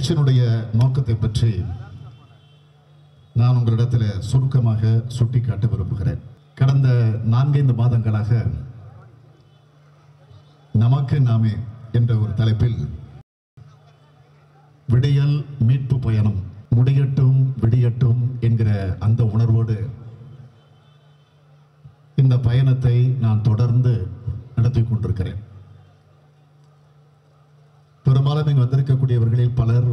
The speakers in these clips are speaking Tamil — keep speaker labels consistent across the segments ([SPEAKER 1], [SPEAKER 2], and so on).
[SPEAKER 1] நிகழ்ச்சியினுடைய நோக்கத்தை பற்றி நான் உங்களிடத்தில் சுருக்கமாக சுட்டிக்காட்ட விரும்புகிறேன் கடந்த நான்கைந்து மாதங்களாக நமக்கு நாமே என்ற ஒரு தலைப்பில் விடியல் மீட்பு பயணம் முடியட்டும் விடியட்டும் என்கிற அந்த உணர்வோடு இந்த பயணத்தை நான் தொடர்ந்து நடத்தி கொண்டிருக்கிறேன் பெரும்பாலும் இங்கு வந்திருக்கக்கூடியவர்களில் பலர்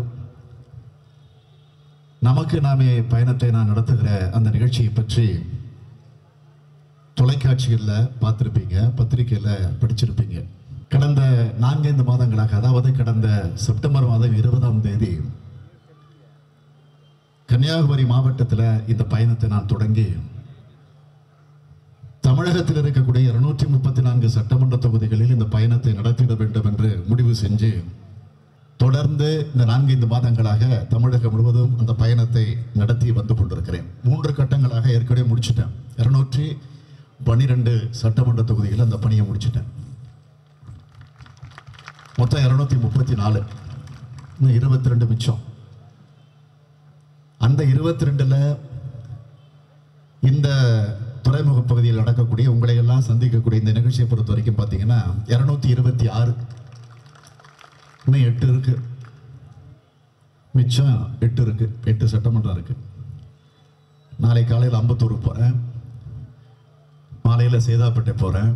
[SPEAKER 1] நமக்கு நாமே பயணத்தை நான் நடத்துகிற அந்த நிகழ்ச்சியை பற்றி தொலைக்காட்சிகளில் பார்த்துருப்பீங்க பத்திரிகையில் படிச்சிருப்பீங்க கடந்த நான்கைந்து மாதங்களாக அதாவது கடந்த செப்டம்பர் மாதம் இருபதாம் தேதி கன்னியாகுமரி மாவட்டத்தில் இந்த பயணத்தை நான் தொடங்கி தமிழகத்தில் இருக்கக்கூடிய இருநூற்றி முப்பத்தி நான்கு சட்டமன்ற தொகுதிகளில் இந்த பயணத்தை நடத்திட வேண்டும் என்று முடிவு செஞ்சு தொடர்ந்து இந்த நான்கைந்து மாதங்களாக தமிழகம் முழுவதும் அந்த பயணத்தை நடத்தி வந்து கொண்டிருக்கிறேன் மூன்று கட்டங்களாக ஏற்கனவே முடிச்சிட்டேன் இருநூற்றி பன்னிரெண்டு சட்டமன்ற தொகுதிகளில் அந்த பணியை முடிச்சிட்டேன் மொத்தம் இருநூத்தி முப்பத்தி நாலு இன்னும் இருபத்தி ரெண்டு மிச்சம் அந்த இருபத்தி ரெண்டுல இந்த துறைமுக பகுதியில் நடக்கக்கூடிய உங்களை எல்லாம் சந்திக்கக்கூடிய இந்த நிகழ்ச்சியை பொறுத்த வரைக்கும் பார்த்தீங்கன்னா இருநூத்தி இருபத்தி ஆறு இன்னும் எட்டு இருக்கு மிச்சம் எட்டு இருக்கு எட்டு சட்டமன்றம் இருக்கு நாளை காலையில் அம்பத்தூர் போகிறேன் மாலையில் சேதாப்பேட்டை போகிறேன்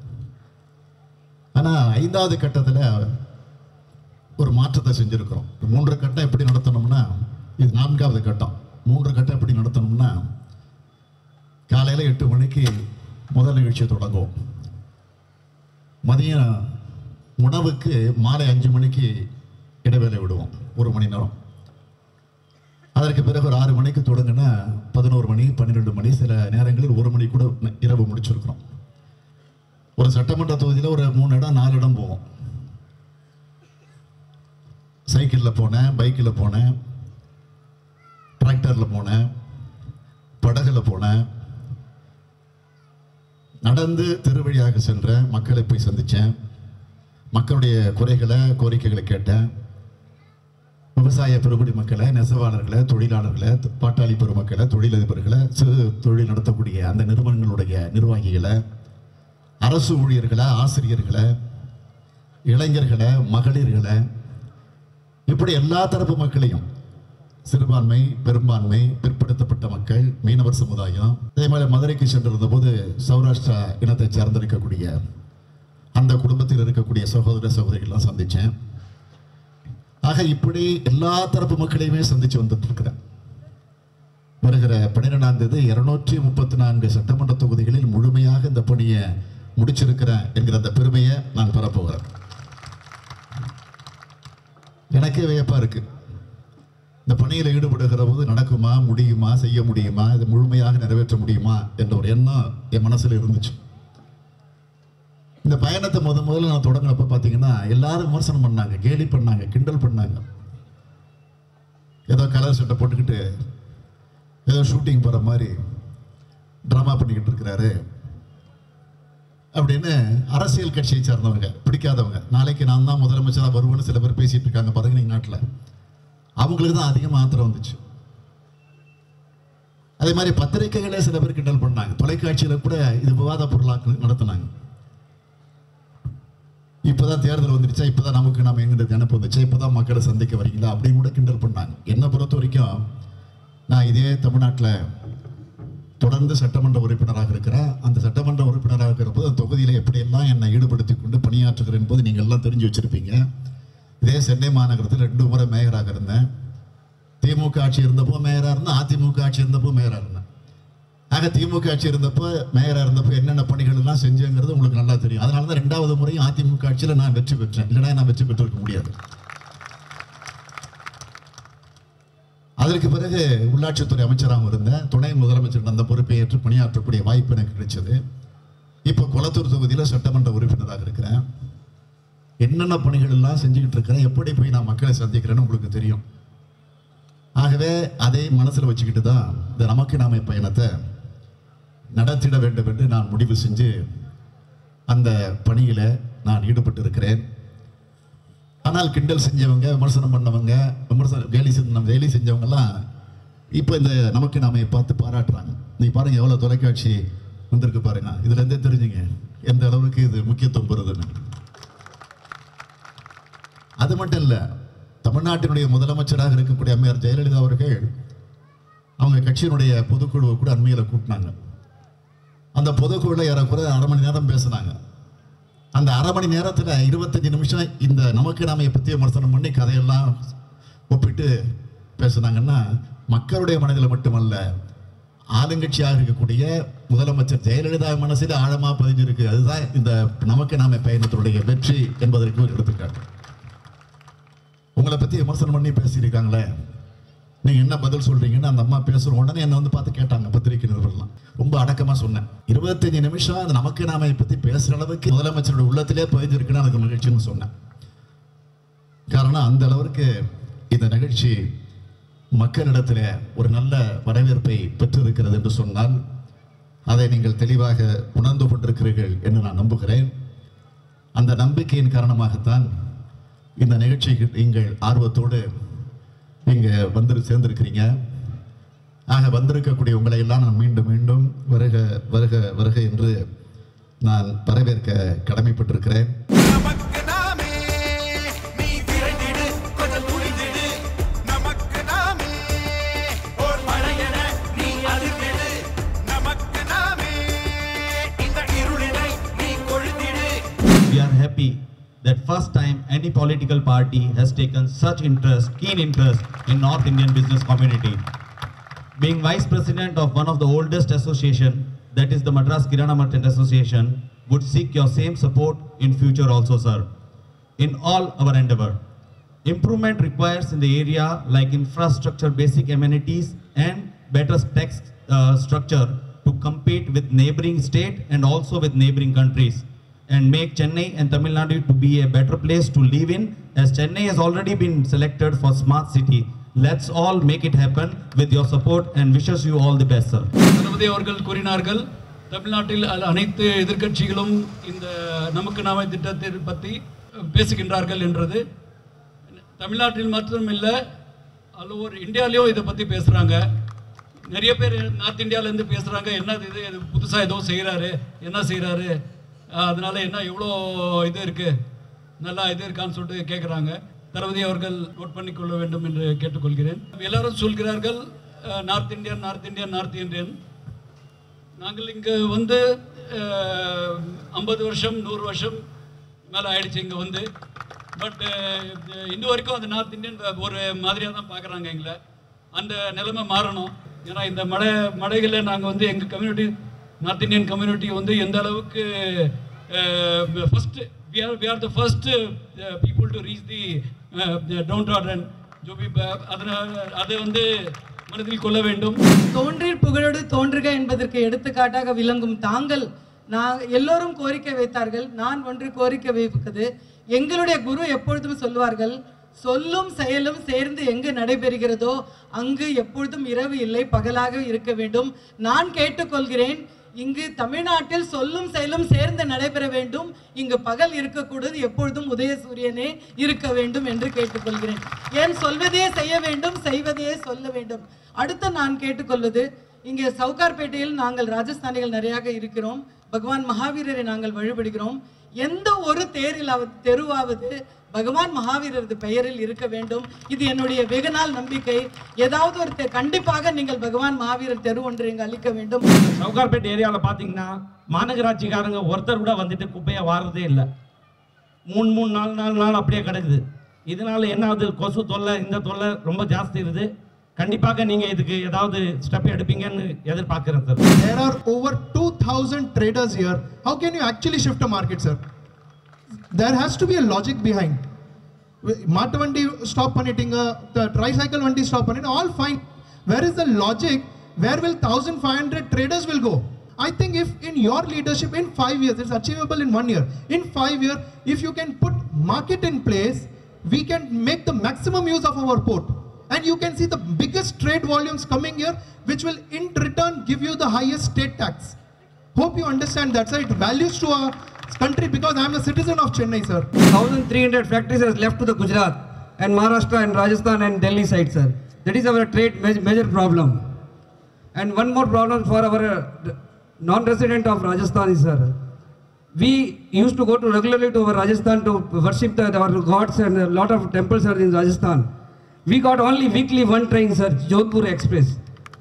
[SPEAKER 1] ஆனால் ஐந்தாவது கட்டத்தில் ஒரு மாற்றத்தை செஞ்சுருக்கிறோம் மூன்று கட்டம் எப்படி நடத்தணும்னா இது நான்காவது கட்டம் மூன்று கட்டம் எப்படி நடத்தணும்னா காலையில் எட்டு மணிக்கு முதல் நிகழ்ச்சி தொடங்கும் மதியம் உணவுக்கு மாலை அஞ்சு மணிக்கு இடைவேளை விடுவோம் ஒரு மணி நேரம் அதற்கு பிறகு ஒரு ஆறு மணிக்கு தொடங்கினா பதினோரு மணி பன்னிரெண்டு மணி சில நேரங்களில் ஒரு மணி கூட இரவு முடிச்சிருக்கிறோம் ஒரு சட்டமன்ற தொகுதியில் ஒரு மூணு இடம் நாலு இடம் போவோம் சைக்கிளில் போனேன் பைக்கில் போனேன் டிராக்டரில் போனேன் படகுல போனேன் நடந்து திருவழியாக சென்ற மக்களை போய் சந்தித்தேன் மக்களுடைய குறைகளை கோரிக்கைகளை கேட்டேன் விவசாய பெருங்குடி மக்களை நெசவாளர்களை தொழிலாளர்களை பாட்டாளி பெருமக்களை தொழிலதிபர்களை சிறு தொழில் நடத்தக்கூடிய அந்த நிறுவனங்களுடைய நிர்வாகிகளை அரசு ஊழியர்களை ஆசிரியர்களை இளைஞர்களை மகளிர்களை இப்படி எல்லா தரப்பு மக்களையும் சிறுபான்மை பெரும்பான்மை பிற்படுத்தப்பட்ட மக்கள் மீனவர் சமுதாயம் அதே மாதிரி மதுரைக்கு சென்றிருந்த போது சௌராஷ்டிரா இனத்தை சார்ந்திருக்கக்கூடிய அந்த குடும்பத்தில் இருக்கக்கூடிய சகோதர சகோதரிகள்லாம் சந்தித்தேன் ஆக இப்படி எல்லா தரப்பு மக்களையுமே சந்திச்சு வந்துட்டு இருக்கிறேன் வருகிற பன்னிரெண்டாம் தேதி இருநூற்றி முப்பத்தி நான்கு சட்டமன்ற தொகுதிகளில் முழுமையாக இந்த பணியை முடிச்சிருக்கிறேன் என்கிற அந்த பெருமையை நான் பெறப்போகிறேன் எனக்கே வியப்பா இருக்கு இந்த பணியில் ஈடுபடுகிற போது நடக்குமா முடியுமா செய்ய முடியுமா இது முழுமையாக நிறைவேற்ற முடியுமா என்ற ஒரு எண்ணம் என் மனசுல இருந்துச்சு இந்த பயணத்தை முத முதல்ல நான் தொடங்கினப்ப பார்த்தீங்கன்னா எல்லாரும் விமர்சனம் பண்ணாங்க கேலி பண்ணாங்க கிண்டல் பண்ணாங்க ஏதோ கலர் சட்டை போட்டுக்கிட்டு ஏதோ ஷூட்டிங் போகிற மாதிரி ட்ராமா பண்ணிக்கிட்டு இருக்கிறாரு அப்படின்னு அரசியல் கட்சியை சார்ந்தவங்க பிடிக்காதவங்க நாளைக்கு நான் தான் முதலமைச்சராக வருவேன்னு சில பேர் பேசிட்டு இருக்காங்க பாருங்க நீங்க நாட்டில் அவங்களுக்கு தான் அதிகமாக ஆத்திரம் வந்துச்சு அதே மாதிரி பத்திரிகைகளே சில பேர் கிண்டல் பண்ணாங்க தொலைக்காட்சியில் கூட இது விவாத பொருளாக நடத்தினாங்க இப்போதான் தேர்தல் வந்துருச்சா இப்போதான் நமக்கு நம்ம எங்கிட்ட நினைப்பு வந்துச்சு இப்போதான் மக்களை சந்திக்க வரீங்களா அப்படின்னு கூட கிண்டல் பண்ணாங்க என்னை பொறுத்த வரைக்கும் நான் இதே தமிழ்நாட்டில் தொடர்ந்து சட்டமன்ற உறுப்பினராக இருக்கிறேன் அந்த சட்டமன்ற உறுப்பினராக இருக்கிற போது அந்த தொகுதியில் எப்படியெல்லாம் என்னை ஈடுபடுத்தி கொண்டு பணியாற்றுகிறேன் போது நீங்கள் எல்லாம் தெரிஞ்சு வச்சிருப்பீங்க இதே சென்னை மாநகரத்தில் ரெண்டு முறை மேயராக இருந்தேன் திமுக ஆட்சி இருந்தப்போ மேயராக இருந்தேன் அதிமுக ஆட்சி இருந்தப்போ மேயராக இருந்தேன் ஆக திமுக ஆட்சி இருந்தப்போ மேயராக இருந்தப்போ என்னென்ன பணிகள் எல்லாம் செஞ்சேங்கிறது உங்களுக்கு நல்லா தெரியும் அதனால தான் ரெண்டாவது முறையும் அதிமுக ஆட்சியில் நான் வெற்றி பெற்றேன் இல்லைன்னா நான் வெற்றி பெற்றிருக்க முடியாது அதற்கு பிறகு உள்ளாட்சித்துறை அமைச்சராகவும் இருந்தேன் துணை முதலமைச்சர் அந்த பொறுப்பை ஏற்று பணியாற்றக்கூடிய வாய்ப்பு எனக்கு கிடைச்சது இப்போ குளத்தூர் தொகுதியில் சட்டமன்ற உறுப்பினராக இருக்கிறேன் என்னென்ன பணிகள் எல்லாம் செஞ்சுக்கிட்டு இருக்கிறேன் எப்படி போய் நான் மக்களை சந்திக்கிறேன்னு உங்களுக்கு தெரியும் ஆகவே அதை மனசில் வச்சுக்கிட்டு தான் இந்த நமக்கு நாமை பயணத்தை நடத்திட வேண்டும் என்று நான் முடிவு செஞ்சு அந்த பணியில் நான் ஈடுபட்டு இருக்கிறேன் ஆனால் கிண்டல் செஞ்சவங்க விமர்சனம் பண்ணவங்க விமர்சனம் கேலி செஞ்ச கேலி செஞ்சவங்கெல்லாம் இப்போ இந்த நமக்கு நாம பார்த்து பாராட்டுறாங்க நீ பாருங்க எவ்வளோ தொலைக்காட்சி வந்திருக்கு பாருங்க இதுல இருந்தே தெரிஞ்சுங்க எந்த அளவுக்கு இது முக்கியத்துவம் பெறுதுன்னு அது மட்டும் இல்லை தமிழ்நாட்டினுடைய முதலமைச்சராக இருக்கக்கூடிய அம்மையார் ஜெயலலிதா அவர்கள் அவங்க கட்சியினுடைய பொதுக்குழுவை கூட அண்மையில் கூட்டினாங்க அந்த பொதுக்குழுவில் ஏறக்குறைய அரை மணி நேரம் பேசினாங்க அந்த அரை மணி நேரத்தில் இருபத்தஞ்சு நிமிஷம் இந்த நமக்கு நாம பற்றி விமர்சனம் பண்ணி கதையெல்லாம் ஒப்பிட்டு பேசுனாங்கன்னா மக்களுடைய மனதில் மட்டுமல்ல ஆளுங்கட்சியாக இருக்கக்கூடிய முதலமைச்சர் ஜெயலலிதா மனசில் ஆழமா பதிஞ்சிருக்கு அதுதான் இந்த நமக்கு நாம பயணத்தினுடைய வெற்றி என்பதற்கு ஒரு எடுத்துக்காட்டு உங்களை பத்தி விமர்சனம் பண்ணி பேசியிருக்காங்களே நீங்க என்ன பதில் சொல்றீங்கன்னு அந்த அம்மா பேசுற உடனே என்ன வந்து பார்த்து கேட்டாங்க பத்திரிகை நிருபர்லாம் ரொம்ப அடக்கமா சொன்னேன் இருபத்தஞ்சு நிமிஷம் அது நமக்கு நாம பத்தி பேசுற அளவுக்கு முதலமைச்சரோட உள்ளத்திலே பதிஞ்சிருக்குன்னு எனக்கு மகிழ்ச்சின்னு சொன்னேன் காரணம் அந்த அளவிற்கு இந்த நிகழ்ச்சி மக்களிடத்துல ஒரு நல்ல வரவேற்பை பெற்றிருக்கிறது என்று சொன்னால் அதை நீங்கள் தெளிவாக உணர்ந்து கொண்டிருக்கிறீர்கள் என்று நான் நம்புகிறேன் அந்த நம்பிக்கையின் காரணமாகத்தான் இந்த நிகழ்ச்சிக்கு நீங்கள் ஆர்வத்தோடு இங்க வந்து சேர்ந்திருக்கிறீங்க ஆக வந்திருக்கக்கூடிய உங்களை எல்லாம் நான் மீண்டும் மீண்டும் வருக வருக வருக என்று நான் வரவேற்க கடமைப்பட்டிருக்கிறேன்
[SPEAKER 2] நமக்கு நாமே நீ விரைந்திடு கொஞ்சம் துணிந்திடு நமக்கு நாமே ஓர் மழையென நீ அதிர்ந்திடு நமக்கு நாமே இந்த இருளினை நீ கொழுந்திடு
[SPEAKER 3] We are happy that first time any political party has taken such interest, keen interest in North Indian business community. Being vice president of one of the oldest association, that is the Madras Kirana Merchant Association, would seek your same support in future also, sir. In all our endeavor. Improvement requires in the area like infrastructure, basic amenities and better tax uh, structure to compete with neighboring state and also with neighboring countries and make Chennai and Tamil Nadu to be a better place to live in as Chennai has already been selected for smart city. Let's all make it happen with your support and wishes you all the best, sir.
[SPEAKER 4] தளபதி அவர்கள் கூறினார்கள் தமிழ்நாட்டில் அ- அனைத்து எதிர்க்கட்சிகளும் இந்த நமக்கு நாம திட்டத்தை பற்றி பேசுகின்றார்கள் என்றது தமிழ்நாட்டில் மட்டும் இல்லை ஆல் ஓவர் இந்தியாலேயும் இதை பற்றி பேசுகிறாங்க நிறைய பேர் நார்த் இந்தியாவிலேருந்து பேசுகிறாங்க என்னது இது இது புதுசாக ஏதோ செய்கிறாரு என்ன செய்கிறாரு அதனால என்ன எவ்வளோ இது இருக்குது நல்லா இது இருக்கான்னு சொல்லிட்டு கேட்குறாங்க தளபதி அவர்கள் நோட் பண்ணிக்கொள்ள வேண்டும் என்று கேட்டுக்கொள்கிறேன் எல்லாரும் சொல்கிறார்கள் North Indian North Indian North Indian நாங்கள் இங்கே வந்து ஐம்பது வருஷம் நூறு வருஷம் மேலே ஆயிடுச்சு இங்கே வந்து பட் இன்னும் வரைக்கும் அந்த நார்த் இந்தியன் ஒரு மாதிரியாக தான் பார்க்குறாங்க எங்களை அந்த நிலைமை மாறணும் ஏன்னா இந்த மழை மழைகளில் நாங்கள் வந்து எங்கள் கம்யூனிட்டி நார்த் இந்தியன் கம்யூனிட்டி வந்து எந்த அளவுக்கு first we are we are the first people to reach the downtrodden ஜோபி அதனால் அதை வந்து மனதில் கொள்ள வேண்டும்
[SPEAKER 5] தோன்றீர் புகழோடு தோன்றுக என்பதற்கு எடுத்துக்காட்டாக விளங்கும் தாங்கள் நான் எல்லோரும் கோரிக்கை வைத்தார்கள் நான் ஒன்று கோரிக்கை வைப்பது எங்களுடைய குரு எப்பொழுதும் சொல்வார்கள் சொல்லும் செயலும் சேர்ந்து எங்கு நடைபெறுகிறதோ அங்கு எப்பொழுதும் இரவு இல்லை பகலாக இருக்க வேண்டும் நான் கேட்டுக்கொள்கிறேன் இங்கு தமிழ்நாட்டில் சொல்லும் செயலும் சேர்ந்து நடைபெற வேண்டும் இங்கு பகல் இருக்கக்கூடாது எப்பொழுதும் உதயசூரியனே இருக்க வேண்டும் என்று கேட்டுக்கொள்கிறேன் ஏன் சொல்வதே செய்ய வேண்டும் செய்வதையே சொல்ல வேண்டும் அடுத்து நான் கேட்டுக்கொள்வது இங்கே சவுகார்பேட்டையில் நாங்கள் ராஜஸ்தானிகள் நிறையாக இருக்கிறோம் பகவான் மகாவீரரை நாங்கள் வழிபடுகிறோம் எந்த ஒரு தேரிலாவது தெருவாவது பகவான் மகாவீரரது பெயரில் இருக்க வேண்டும் இது என்னுடைய வெகுநாள் நம்பிக்கை ஏதாவது ஒரு தெ- கண்டிப்பாக நீங்கள் பகவான் மகாவீரர் தெரு ஒன்று இங்கு அளிக்க வேண்டும்
[SPEAKER 6] சவுகார்பேட் ஏரியாவில் பார்த்தீங்கன்னா மாநகராட்சிக்காரங்க ஒருத்தர் கூட வந்துட்டு குப்பையை வாரதே இல்லை மூணு மூணு நாலு நாலு நாள் அப்படியே கிடக்குது இதனால என்ன ஆகுது கொசு தொல்லை இந்த தொல்லை ரொம்ப ஜாஸ்தி இருக்குது கண்டிப்பாக நீங்கள் இதுக்கு ஏதாவது ஸ்டெப் எடுப்பீங்கன்னு எதிர்பார்க்குறேன் sir
[SPEAKER 7] There are over 2,000 traders here. How can you actually shift a market, sir? There has to be a logic behind. மாட்டு வண்டி ஸ்டாப் பண்ணிட்டீங்க ட்ரைசைக்கிள் வண்டி ஸ்டாப் பண்ணிட்டு all fine where is the logic where will thousand five hundred traders will go I think if in your leadership in five years it's achievable in one year in five year if you can put market in place we can make the maximum use of our port and you can see the biggest trade volumes coming here which will in return give you the highest state tax Hope you understand that's why it values to our country because I'm a citizen of Chennai, sir.
[SPEAKER 8] 1,300 factories has left to the Gujarat and Maharashtra and Rajasthan and Delhi side, sir. That is our trade ma- major problem. And one more problem for our uh, non-resident of Rajasthan is, sir. We used to go to regularly to our Rajasthan to worship the, our gods and a lot of temples are in Rajasthan. We got only weekly one train, sir, Jodhpur Express.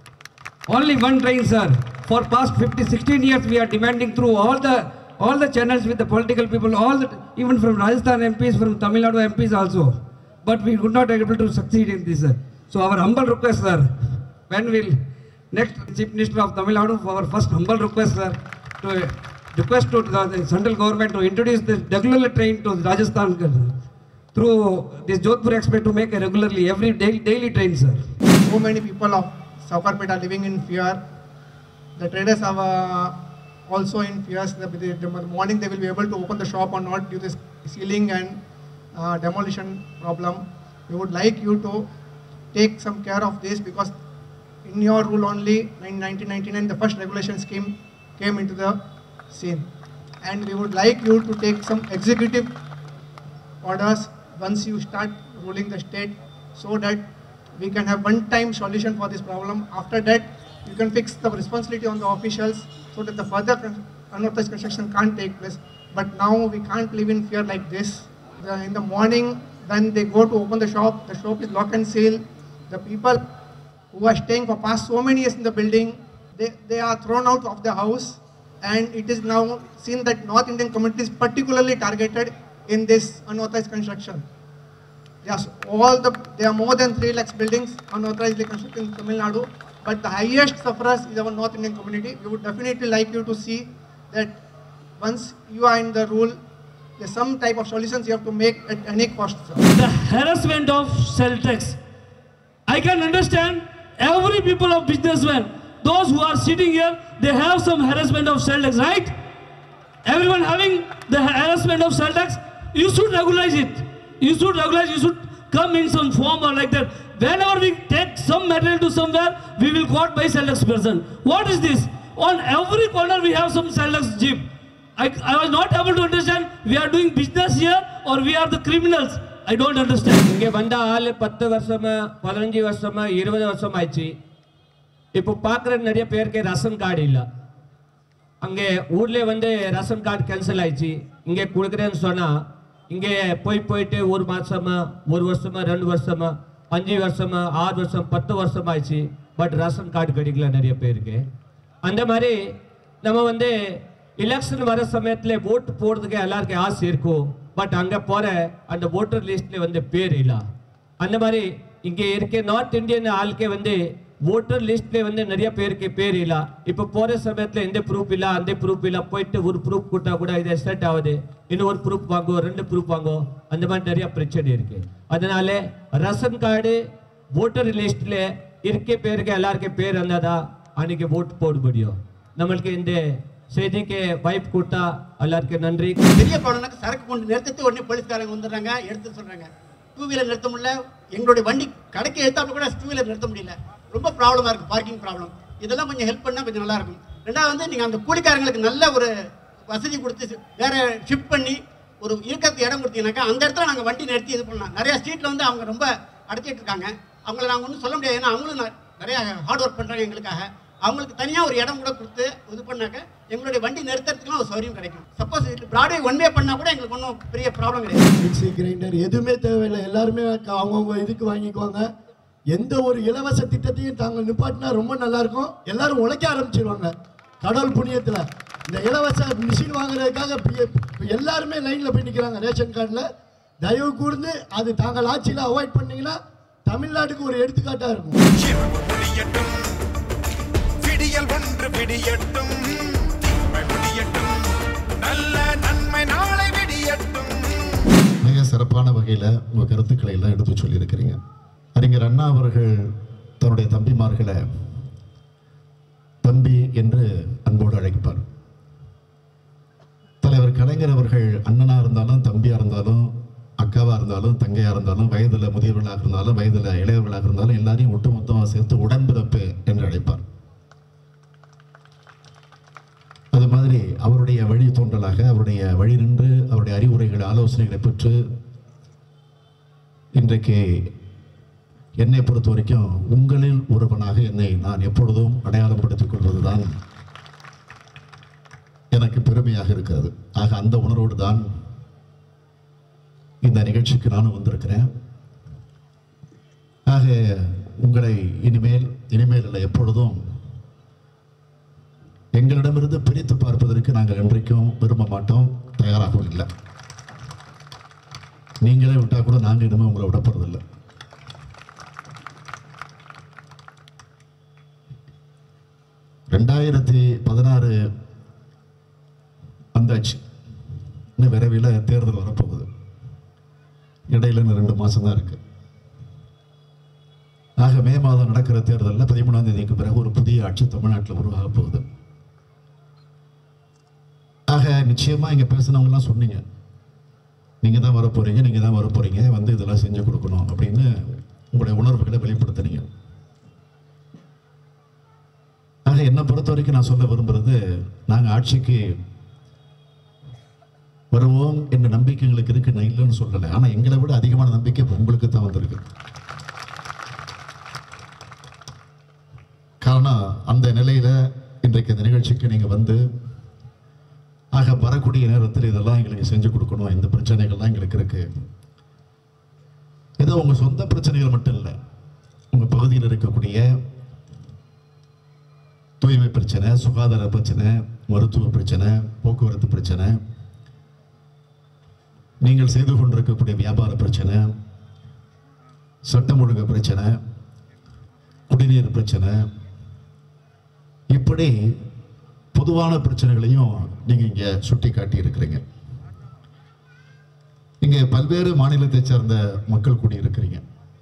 [SPEAKER 8] Only one train, sir. For past 50, 16 years, we are demanding through all the all the channels with the political people, all the, even from Rajasthan MPs, from Tamil Nadu MPs also. But we could not able to succeed in this, sir. So our humble request, sir, when will next Chief Minister of Tamil Nadu, our first humble request, sir, to request to the, the central government to introduce this regular train to Rajasthan through this Jodhpur Express to make a regularly every day, daily train, sir.
[SPEAKER 7] So many people of Saukarpet are living in fear. The traders are uh, also in fears. that The, the morning they will be able to open the shop or not due to this ceiling and uh, demolition problem. We would like you to take some care of this because in your rule only in 1999 the first regulation scheme came into the scene. And we would like you to take some executive orders once you start ruling the state so that we can have one-time solution for this problem. After that, you can fix the responsibility on the officials so that the further con- unauthorized construction can't take place. But now we can't live in fear like this. The- in the morning, when they go to open the shop, the shop is lock and seal. The people who are staying for past so many years in the building, they, they are thrown out of the house and it is now seen that North Indian community is particularly targeted in this unauthorized construction. Yes, all the, there are more than 3 lakhs buildings unauthorizedly constructed in Tamil Nadu, but the highest sufferers is our North Indian community. We would definitely like you to see that once you are in the rule, there's some type of solutions you have to make at any cost. sir.
[SPEAKER 9] the harassment of cell tax. I can understand every people of businessmen, those who are sitting here, they have some harassment of cell tax, right? Everyone having the harassment of cell tax, you should regularize it. You should regularize, you should come in some form or like that. Whenever we take some material to somewhere, we will caught by cell tax person. What is this? On every corner we have some cell tax jeep. I, I was not able to understand, we are doing business here or we are the criminals. I don't understand.
[SPEAKER 10] இங்கே வந்த ஆள் பத்து வருஷமா பதினஞ்சு வருஷமா இருபது வருஷம் ஆயிடுச்சு இப்போ பார்க்குற நிறைய பேருக்கு ரேஷன் கார்டு இல்லை அங்கே ஊர்ல வந்து ரேஷன் கார்டு கேன்சல் ஆயிடுச்சு இங்கே கொடுக்குறேன்னு சொன்னா இங்கே போய் போயிட்டு ஒரு மாசமா ஒரு வருஷமா ரெண்டு வருஷமா அஞ்சு வருஷமா ஆறு வருஷம் பத்து வருஷம் ஆயிடுச்சு பட் ரேஷன் கார்டு கிடைக்கல நிறைய பேருக்கு அந்த மாதிரி நம்ம வந்து எலெக்ஷன் வர சமயத்தில் ஓட்டு போடுறதுக்கு எல்லாருக்கும் ஆசை இருக்கும் பட் அங்கே போகிற அந்த ஓட்டர் லிஸ்ட்ல வந்து பேர் இல்லை அந்த மாதிரி இங்கே இருக்க நார்த் இந்தியன் ஆளுக்கே வந்து ஓட்டர் லிஸ்ட்ல வந்து நிறைய பேருக்கு பேர் இல்ல இப்போ போற சமயத்துல எந்த ப்ரூஃப் இல்ல அந்த ப்ரூஃப் இல்ல போயிட்டு ஒரு ப்ரூஃப் கொடுத்தா கூட இது செட் ஆகுது இன்னும் ஒரு ப்ரூஃப் வாங்கோ ரெண்டு ப்ரூஃப் வாங்கோ அந்த மாதிரி நிறைய பிரச்சனை இருக்கு அதனால ரேஷன் கார்டு ஓட்டர் லிஸ்ட்ல இருக்க பேருக்கு எல்லாருக்கும் பேர் வந்தாதான் அன்னைக்கு ஓட்டு போட முடியும் நம்மளுக்கு இந்த செய்திக்கு வாய்ப்பு கொடுத்தா எல்லாருக்கும் நன்றி
[SPEAKER 11] பெரிய ப்ராப்ளம்னாக்க சரக்கு கொண்டு நிறுத்தத்து உடனே போலீஸ்காரங்க வந்துடுறாங்க எடுத்து சொல்றாங்க டூ வீலர் நிறுத்த முடியல எங்களுடைய வண்டி கடைக்கு எடுத்தாப்புல கூட டூ வீலர் நிறுத்த முடியல ரொம்ப ப்ராப்ளமா இருக்கு பார்க்கிங் ப்ராப்ளம் இதெல்லாம் கொஞ்சம் ஹெல்ப் பண்ணா கொஞ்சம் நல்லா இருக்கும் ரெண்டாவது வந்து நீங்க அந்த கூலிக்காரங்களுக்கு நல்ல ஒரு வசதி கொடுத்து வேற ஷிஃப்ட் பண்ணி ஒரு இருக்கிறதுக்கு இடம் கொடுத்தீங்கன்னாக்கா அந்த இடத்துல நாங்கள் வண்டி நிறுத்தி இது பண்ணலாம் நிறைய ஸ்ட்ரீட்ல வந்து அவங்க ரொம்ப அடைச்சிட்டு இருக்காங்க அவங்கள நாங்கள் ஒன்றும் சொல்ல முடியாது ஏன்னா அவங்களும் ந- நிறைய ஹார்ட் ஒர்க் பண்றாங்க எங்களுக்காக அவங்களுக்கு தனியாக ஒரு இடம் கூட கொடுத்து இது பண்ணாக்க எங்களுடைய வண்டி நிறுத்துறதுக்குலாம் ஒரு சௌரியம் கிடைக்கும் சப்போஸ் பிராட்வே ஒன் வே பண்ணா கூட எங்களுக்கு ஒன்றும் பெரிய ப்ராப்ளம் கிடையாது
[SPEAKER 12] மிக்ஸி கிரைண்டர் எதுவுமே தேவையில்லை எல்லாருமே க- அவங்கவங்க இதுக்கு வாங்கிக்குவாங்க எந்த ஒரு இலவச திட்டத்தையும் தாங்க நிப்பாட்டினா ரொம்ப நல்லா இருக்கும் எல்லாரும் உழைக்க ஆரம்பிச்சிருவாங்க கடவுள் புண்ணியத்தில் இந்த இலவச மிஷின் வாங்குறதுக்காக பி- இப்ப எல்லாருமே லைனில் போய் நிற்கிறாங்க ரேஷன் கார்டில் தயவு கூர்ந்து அது தாங்கள் ஆட்சியில் அவாய்ட் பண்ணீங்கன்னா தமிழ்நாட்டுக்கு ஒரு எடுத்துக்காட்டாக இருக்கும்
[SPEAKER 2] இரவு முடியட்டும் விடியல் ஒன்று விடியட்டும் தீமை முடியட்டும் நல்ல நன்மை நாளை விடியட்டும்
[SPEAKER 1] மிக சிறப்பான வகையில் உங்கள் கருத்துக்களை எல்லாம் எடுத்து சொல்லியிருக்கிறீங்க அறிஞர் அண்ணா அவர்கள் தன்னுடைய தம்பிமார்களை தம்பி என்று அன்போடு அழைப்பார் தலைவர் கலைஞர் அவர்கள் அண்ணனா இருந்தாலும் தம்பியா இருந்தாலும் அக்காவா இருந்தாலும் தங்கையா இருந்தாலும் வயதுல முதியவர்களாக இருந்தாலும் வயதுல இளையவர்களாக இருந்தாலும் எல்லாரையும் ஒட்டுமொத்தமாக சேர்த்து உடன்பிறப்பு என்று அழைப்பார் அது அது மாதிரி அவருடைய வழி தோன்றலாக அவருடைய வழி நின்று அவருடைய அறிவுரைகள் ஆலோசனைகளை பெற்று இன்றைக்கு என்னை பொறுத்த வரைக்கும் உங்களில் ஒருவனாக என்னை நான் எப்பொழுதும் அடையாளப்படுத்திக் கொள்வதுதான் எனக்கு பெருமையாக இருக்கிறது ஆக அந்த உணர்வோடு தான் இந்த நிகழ்ச்சிக்கு நானும் வந்திருக்கிறேன் ஆக உங்களை இனிமேல் இனிமேல் இல்லை எப்பொழுதும் எங்களிடமிருந்து பிரித்து பார்ப்பதற்கு நாங்கள் என்றைக்கும் விரும்ப மாட்டோம் தயாராகவும் இல்லை நீங்களே விட்டா கூட நாங்கள் இனிமேல் உங்களை விடப்படுறதில்லை ரெண்டாயிரத்தி பதினாறு வந்தாச்சு இன்னும் விரைவில் தேர்தல் வரப்போகுது இடையில இன்னும் ரெண்டு மாதம் தான் இருக்கு ஆக மே மாதம் நடக்கிற தேர்தலில் பதிமூணாம் தேதிக்கு பிறகு ஒரு புதிய ஆட்சி தமிழ்நாட்டில் உருவாக போகுது ஆக நிச்சயமா இங்க பேசினவங்கலாம் சொன்னீங்க நீங்க தான் வர போறீங்க நீங்க தான் வர போறீங்க வந்து இதெல்லாம் செஞ்சு கொடுக்கணும் அப்படின்னு உங்களுடைய உணர்வுகளை வெளிப்படுத்துனீங்க ஆக என்னை பொறுத்த வரைக்கும் நான் சொல்ல விரும்புறது நாங்க ஆட்சிக்கு வருவோம் என்ற நம்பிக்கை எங்களுக்கு இருக்கு நான் இல்லைன்னு சொல்லலை ஆனா எங்களை விட அதிகமான நம்பிக்கை இப்ப உங்களுக்கு தான் வந்திருக்கு காரணம் அந்த நிலையில இன்றைக்கு இந்த நிகழ்ச்சிக்கு நீங்க வந்து ஆக வரக்கூடிய நேரத்தில் இதெல்லாம் எங்களுக்கு செஞ்சு கொடுக்கணும் இந்த பிரச்சனைகள்லாம் எங்களுக்கு இருக்கு ஏதோ உங்க சொந்த பிரச்சனைகள் மட்டும் இல்லை உங்க பகுதியில் இருக்கக்கூடிய தூய்மை பிரச்சனை சுகாதார பிரச்சனை மருத்துவ பிரச்சனை போக்குவரத்து பிரச்சனை நீங்கள் செய்து கொண்டிருக்கக்கூடிய வியாபார பிரச்சனை சட்டம் ஒழுங்கு பிரச்சனை குடிநீர் பிரச்சனை இப்படி பொதுவான பிரச்சனைகளையும் நீங்க இங்க சுட்டி காட்டி இருக்கிறீங்க இங்க பல்வேறு மாநிலத்தை சேர்ந்த மக்கள் கூடி இருக்கிறீங்க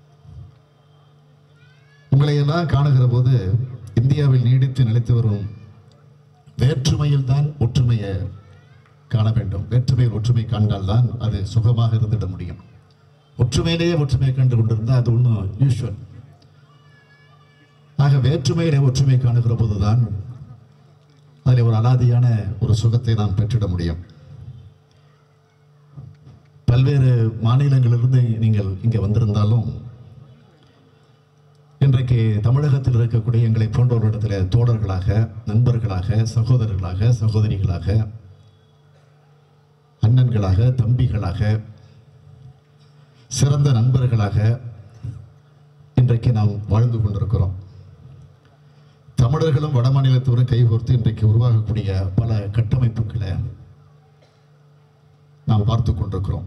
[SPEAKER 1] உங்களை எல்லாம் காணுகிற போது இந்தியாவில் நீடித்து நிலைத்து வரும் வேற்றுமையில் தான் ஒற்றுமையை காண வேண்டும் வேற்றுமையில் ஒற்றுமை காண்பால்தான் அது சுகமாக இருந்திட முடியும் ஒற்றுமையிலேயே ஒற்றுமையை கண்டு கொண்டிருந்தால் அது ஒன்றும் யூஸ்வல் ஆக வேற்றுமையிலே ஒற்றுமை காணுகிற போதுதான் அதில் ஒரு அலாதியான ஒரு சுகத்தை நாம் பெற்றிட முடியும் பல்வேறு மாநிலங்களிலிருந்து நீங்கள் இங்கே வந்திருந்தாலும் இன்றைக்கு தமிழகத்தில் இருக்கக்கூடிய எங்களை போன்றவர்களிடத்தில் தோழர்களாக நண்பர்களாக சகோதரர்களாக சகோதரிகளாக அண்ணன்களாக தம்பிகளாக சிறந்த நண்பர்களாக இன்றைக்கு நாம் வாழ்ந்து கொண்டிருக்கிறோம் தமிழர்களும் வட மாநிலத்தவரும் கைகோர்த்து இன்றைக்கு உருவாகக்கூடிய பல கட்டமைப்புகளை நாம் பார்த்து கொண்டிருக்கிறோம்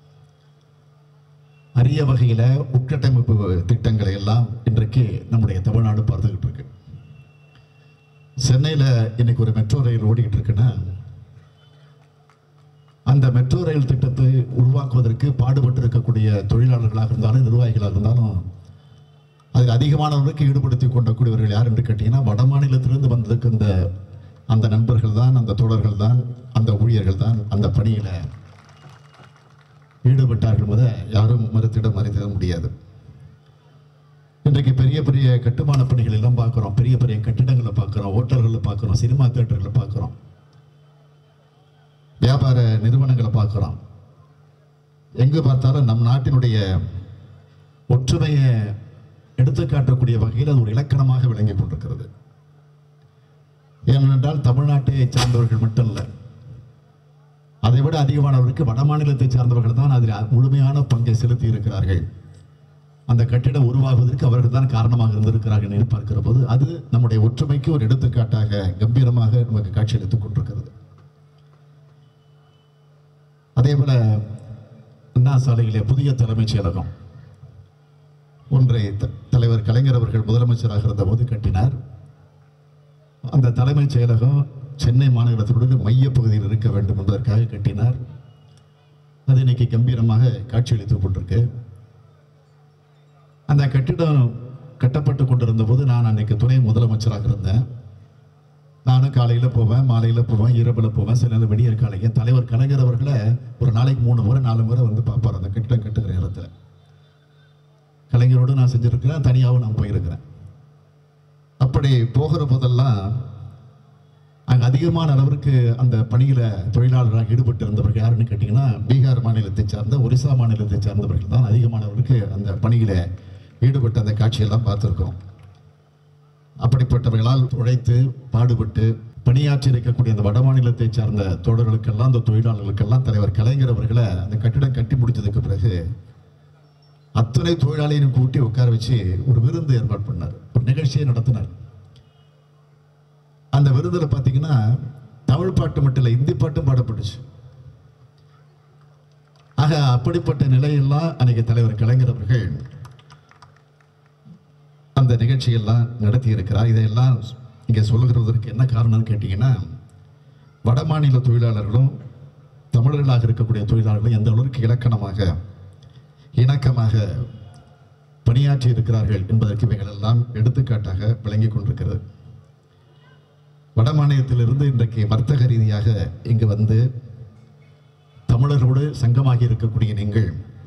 [SPEAKER 1] அரிய வகையில உட்கட்டமைப்பு திட்டங்களை எல்லாம் இன்றைக்கு நம்முடைய தமிழ்நாடு பார்த்துக்கிட்டு இருக்கு சென்னையில இன்னைக்கு ஒரு மெட்ரோ ரயில் ஓடிக்கிட்டு இருக்குன்னா அந்த மெட்ரோ ரயில் திட்டத்தை உருவாக்குவதற்கு பாடுபட்டு இருக்கக்கூடிய தொழிலாளர்களாக இருந்தாலும் நிர்வாகிகளாக இருந்தாலும் அதில் அதிகமானவர்களுக்கு ஈடுபடுத்தி கொண்டக்கூடியவர்கள் யார் என்று கேட்டீங்கன்னா வட மாநிலத்திலிருந்து வந்திருக்கின்ற அந்த நண்பர்கள் தான் அந்த தோழர்கள் தான் அந்த ஊழியர்கள் தான் அந்த பணியில ஈடுபட்டார்கள் என்பதை யாரும் மறுத்திட மறைத்திட முடியாது இன்றைக்கு பெரிய பெரிய கட்டுமான பணிகள் எல்லாம் பார்க்குறோம் பெரிய பெரிய கட்டிடங்களை பார்க்குறோம் ஹோட்டல்களை பார்க்குறோம் சினிமா தேட்டர்களை பார்க்குறோம் வியாபார நிறுவனங்களை பார்க்குறோம் எங்கு பார்த்தாலும் நம் நாட்டினுடைய ஒற்றுமையை எடுத்துக்காட்டக்கூடிய வகையில் அது ஒரு இலக்கணமாக விளங்கி கொண்டிருக்கிறது ஏனென்றால் தமிழ்நாட்டை சார்ந்தவர்கள் மட்டும் இல்லை அதை விட அதிகமானவருக்கு வட மாநிலத்தை சார்ந்தவர்கள் தான் அதில் முழுமையான பங்கை செலுத்தி இருக்கிறார்கள் அந்த கட்டிடம் உருவாகுவதற்கு அவர்கள் தான் காரணமாக இருந்திருக்கிறார்கள் என்று பார்க்கிற போது அது நம்முடைய ஒற்றுமைக்கு ஒரு எடுத்துக்காட்டாக கம்பீரமாக நமக்கு காட்சியளித்துக் கொண்டிருக்கிறது அதே போல அண்ணா சாலையிலே புதிய தலைமைச் செயலகம் ஒன்றை த- தலைவர் கலைஞர் அவர்கள் முதலமைச்சராக இருந்த போது கட்டினார் அந்த தலைமைச் செயலகம் சென்னை மாநகரத்தினுடைய மையப் பகுதியில் இருக்க வேண்டும் என்பதற்காக கட்டினார் அது இன்னைக்கு கம்பீரமாக காட்சியளித்துக் கொண்டிருக்கு அந்த கட்டிடம் கட்டப்பட்டு கொண்டிருந்த போது நான் அன்னைக்கு துணை முதலமைச்சராக இருந்தேன் நானும் காலையில் போவேன் மாலையில் போவேன் இரவில் போவேன் சில நேரம் விடியற் காலைக்கு தலைவர் கலைஞர் அவர்களை ஒரு நாளைக்கு மூணு முறை நாலு முறை வந்து பார்ப்பார் அந்த கட்டிடம் கட்டுகிற நேரத்தில் கலைஞரோடு நான் செஞ்சுருக்கிறேன் தனியாகவும் நான் போயிருக்கிறேன் அப்படி போகிற போதெல்லாம் அங்கே அதிகமான அளவிற்கு அந்த பணியில் தொழிலாளராக ஈடுபட்டு இருந்தவர்கள் யாருன்னு கேட்டிங்கன்னா பீகார் மாநிலத்தை சார்ந்த ஒரிசா மாநிலத்தை சார்ந்தவர்கள் தான் அதிகமானவர்களுக்கு அந்த பணியில் ஈடுபட்ட அந்த காட்சியெல்லாம் பார்த்துருக்கோம் அப்படிப்பட்டவர்களால் உழைத்து பாடுபட்டு பணியாற்றி இருக்கக்கூடிய அந்த வட மாநிலத்தை சார்ந்த தோழர்களுக்கெல்லாம் அந்த தொழிலாளர்களுக்கெல்லாம் தலைவர் கலைஞர் அவர்களை அந்த கட்டிடம் கட்டி முடிச்சதுக்கு பிறகு அத்தனை தொழிலாளியும் கூட்டி உட்கார வச்சு ஒரு விருந்து ஏற்பாடு பண்ணார் ஒரு நிகழ்ச்சியை நடத்தினார் அந்த விருதுல பார்த்தீங்கன்னா தமிழ் பாட்டு மட்டும் இல்லை இந்தி பாட்டும் பாடப்பட்டுச்சு ஆக அப்படிப்பட்ட நிலையெல்லாம் அன்னைக்கு தலைவர் கலைஞர் அவர்கள் அந்த நிகழ்ச்சியெல்லாம் நடத்தி இருக்கிறார் இதையெல்லாம் இங்கே சொல்லுகிறதற்கு என்ன காரணம்னு கேட்டிங்கன்னா வட மாநில தொழிலாளர்களும் தமிழர்களாக இருக்கக்கூடிய தொழிலாளர்களும் எந்த அளவுக்கு இலக்கணமாக இணக்கமாக பணியாற்றி இருக்கிறார்கள் என்பதற்கு இவைகளெல்லாம் எடுத்துக்காட்டாக விளங்கி கொண்டிருக்கிறது வட மாநிலத்திலிருந்து இன்றைக்கு வர்த்தக ரீதியாக இங்கு வந்து தமிழர்களோடு சங்கமாகி இருக்கக்கூடிய நீங்கள்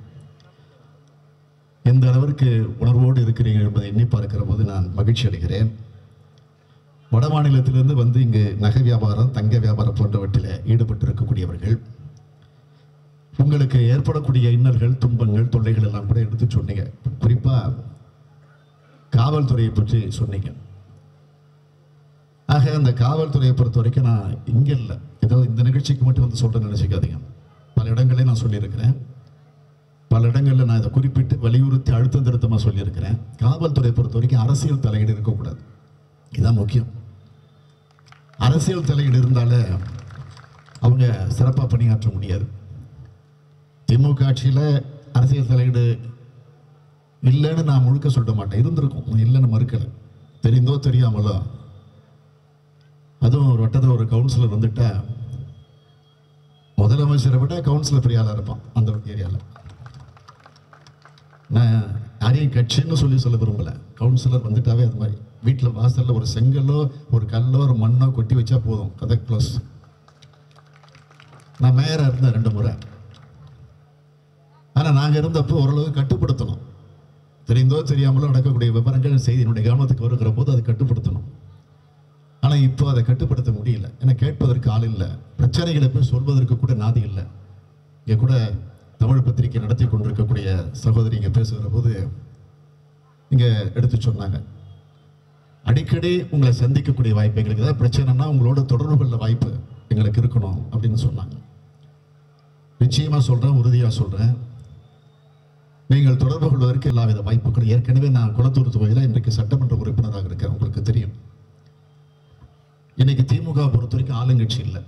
[SPEAKER 1] எந்த அளவிற்கு உணர்வோடு இருக்கிறீர்கள் என்பதை எண்ணி பார்க்கிற போது நான் மகிழ்ச்சி அடைகிறேன் வட மாநிலத்திலிருந்து வந்து இங்கு நகை வியாபாரம் தங்க வியாபாரம் போன்றவற்றில் ஈடுபட்டு இருக்கக்கூடியவர்கள் உங்களுக்கு ஏற்படக்கூடிய இன்னல்கள் துன்பங்கள் தொல்லைகள் எல்லாம் கூட எடுத்து சொன்னீங்க குறிப்பாக காவல்துறையை பற்றி சொன்னீங்க ஆக அந்த காவல்துறையை பொறுத்த வரைக்கும் நான் இங்கே இல்லை ஏதோ இந்த நிகழ்ச்சிக்கு மட்டும் வந்து சொல்கிறேன்னு நினச்சிக்காதீங்க பல இடங்களே நான் சொல்லியிருக்கிறேன் பல இடங்களில் நான் இதை குறிப்பிட்டு வலியுறுத்தி அழுத்தம் திருத்தமாக சொல்லியிருக்கிறேன் காவல்துறையை பொறுத்த வரைக்கும் அரசியல் தலையீடு இருக்கக்கூடாது இதுதான் முக்கியம் அரசியல் தலையீடு இருந்தாலே அவங்க சிறப்பாக பணியாற்ற முடியாது திமுக ஆட்சியில் அரசியல் தலையீடு இல்லைன்னு நான் முழுக்க சொல்ல மாட்டேன் இருந்திருக்கும் இல்லைன்னு மறுக்கலை தெரிந்தோ தெரியாமலோ அதுவும் ஒரு வட்டத்தில் ஒரு கவுன்சிலர் வந்துட்டா முதலமைச்சரை விட கவுன்சிலர் பெரிய ஆளாக இருப்பான் அந்த ஏரியாவில் நான் யாரையும் கட்சின்னு சொல்லி சொல்ல விரும்பல கவுன்சிலர் வந்துட்டாவே அது மாதிரி வீட்டில் வாசலில் ஒரு செங்கல்லோ ஒரு கல்லோ ஒரு மண்ணோ கொட்டி வச்சா போதும் கதை க்ளோஸ் நான் மேயராக இருந்தேன் ரெண்டு முறை ஆனால் நாங்கள் இருந்தப்போ ஓரளவு கட்டுப்படுத்தணும் தெரிந்தோ தெரியாமலோ நடக்கக்கூடிய விவரங்கள் செய்தியினுடைய கவனத்துக்கு வருகிற போது அதை கட்டுப்படுத்தணும் ஆனால் இப்போ அதை கட்டுப்படுத்த முடியல ஏன்னா கேட்பதற்கு ஆள் இல்லை பிரச்சனைகளை போய் சொல்வதற்கு கூட நாதி இல்லை இங்கே கூட தமிழ் பத்திரிகை நடத்தி கொண்டிருக்கக்கூடிய சகோதரி இங்கே பேசுகிற போது இங்கே எடுத்து சொன்னாங்க அடிக்கடி உங்களை சந்திக்கக்கூடிய வாய்ப்பு எங்களுக்கு ஏதாவது பிரச்சனைனா உங்களோட தொடர்பு கொள்ள வாய்ப்பு எங்களுக்கு இருக்கணும் அப்படின்னு சொன்னாங்க நிச்சயமாக சொல்கிறேன் உறுதியாக சொல்கிறேன் நீங்கள் தொடர்பு கொள்வதற்கு எல்லா வித வாய்ப்புகளும் ஏற்கனவே நான் குளத்தூர் தொகுதியில் இன்றைக்கு சட்டமன்ற உறுப்பினராக இருக்கேன் உங்களுக்கு தெரியும் இன்னைக்கு திமுக பொறுத்த வரைக்கும் ஆளுங்கட்சி இல்லை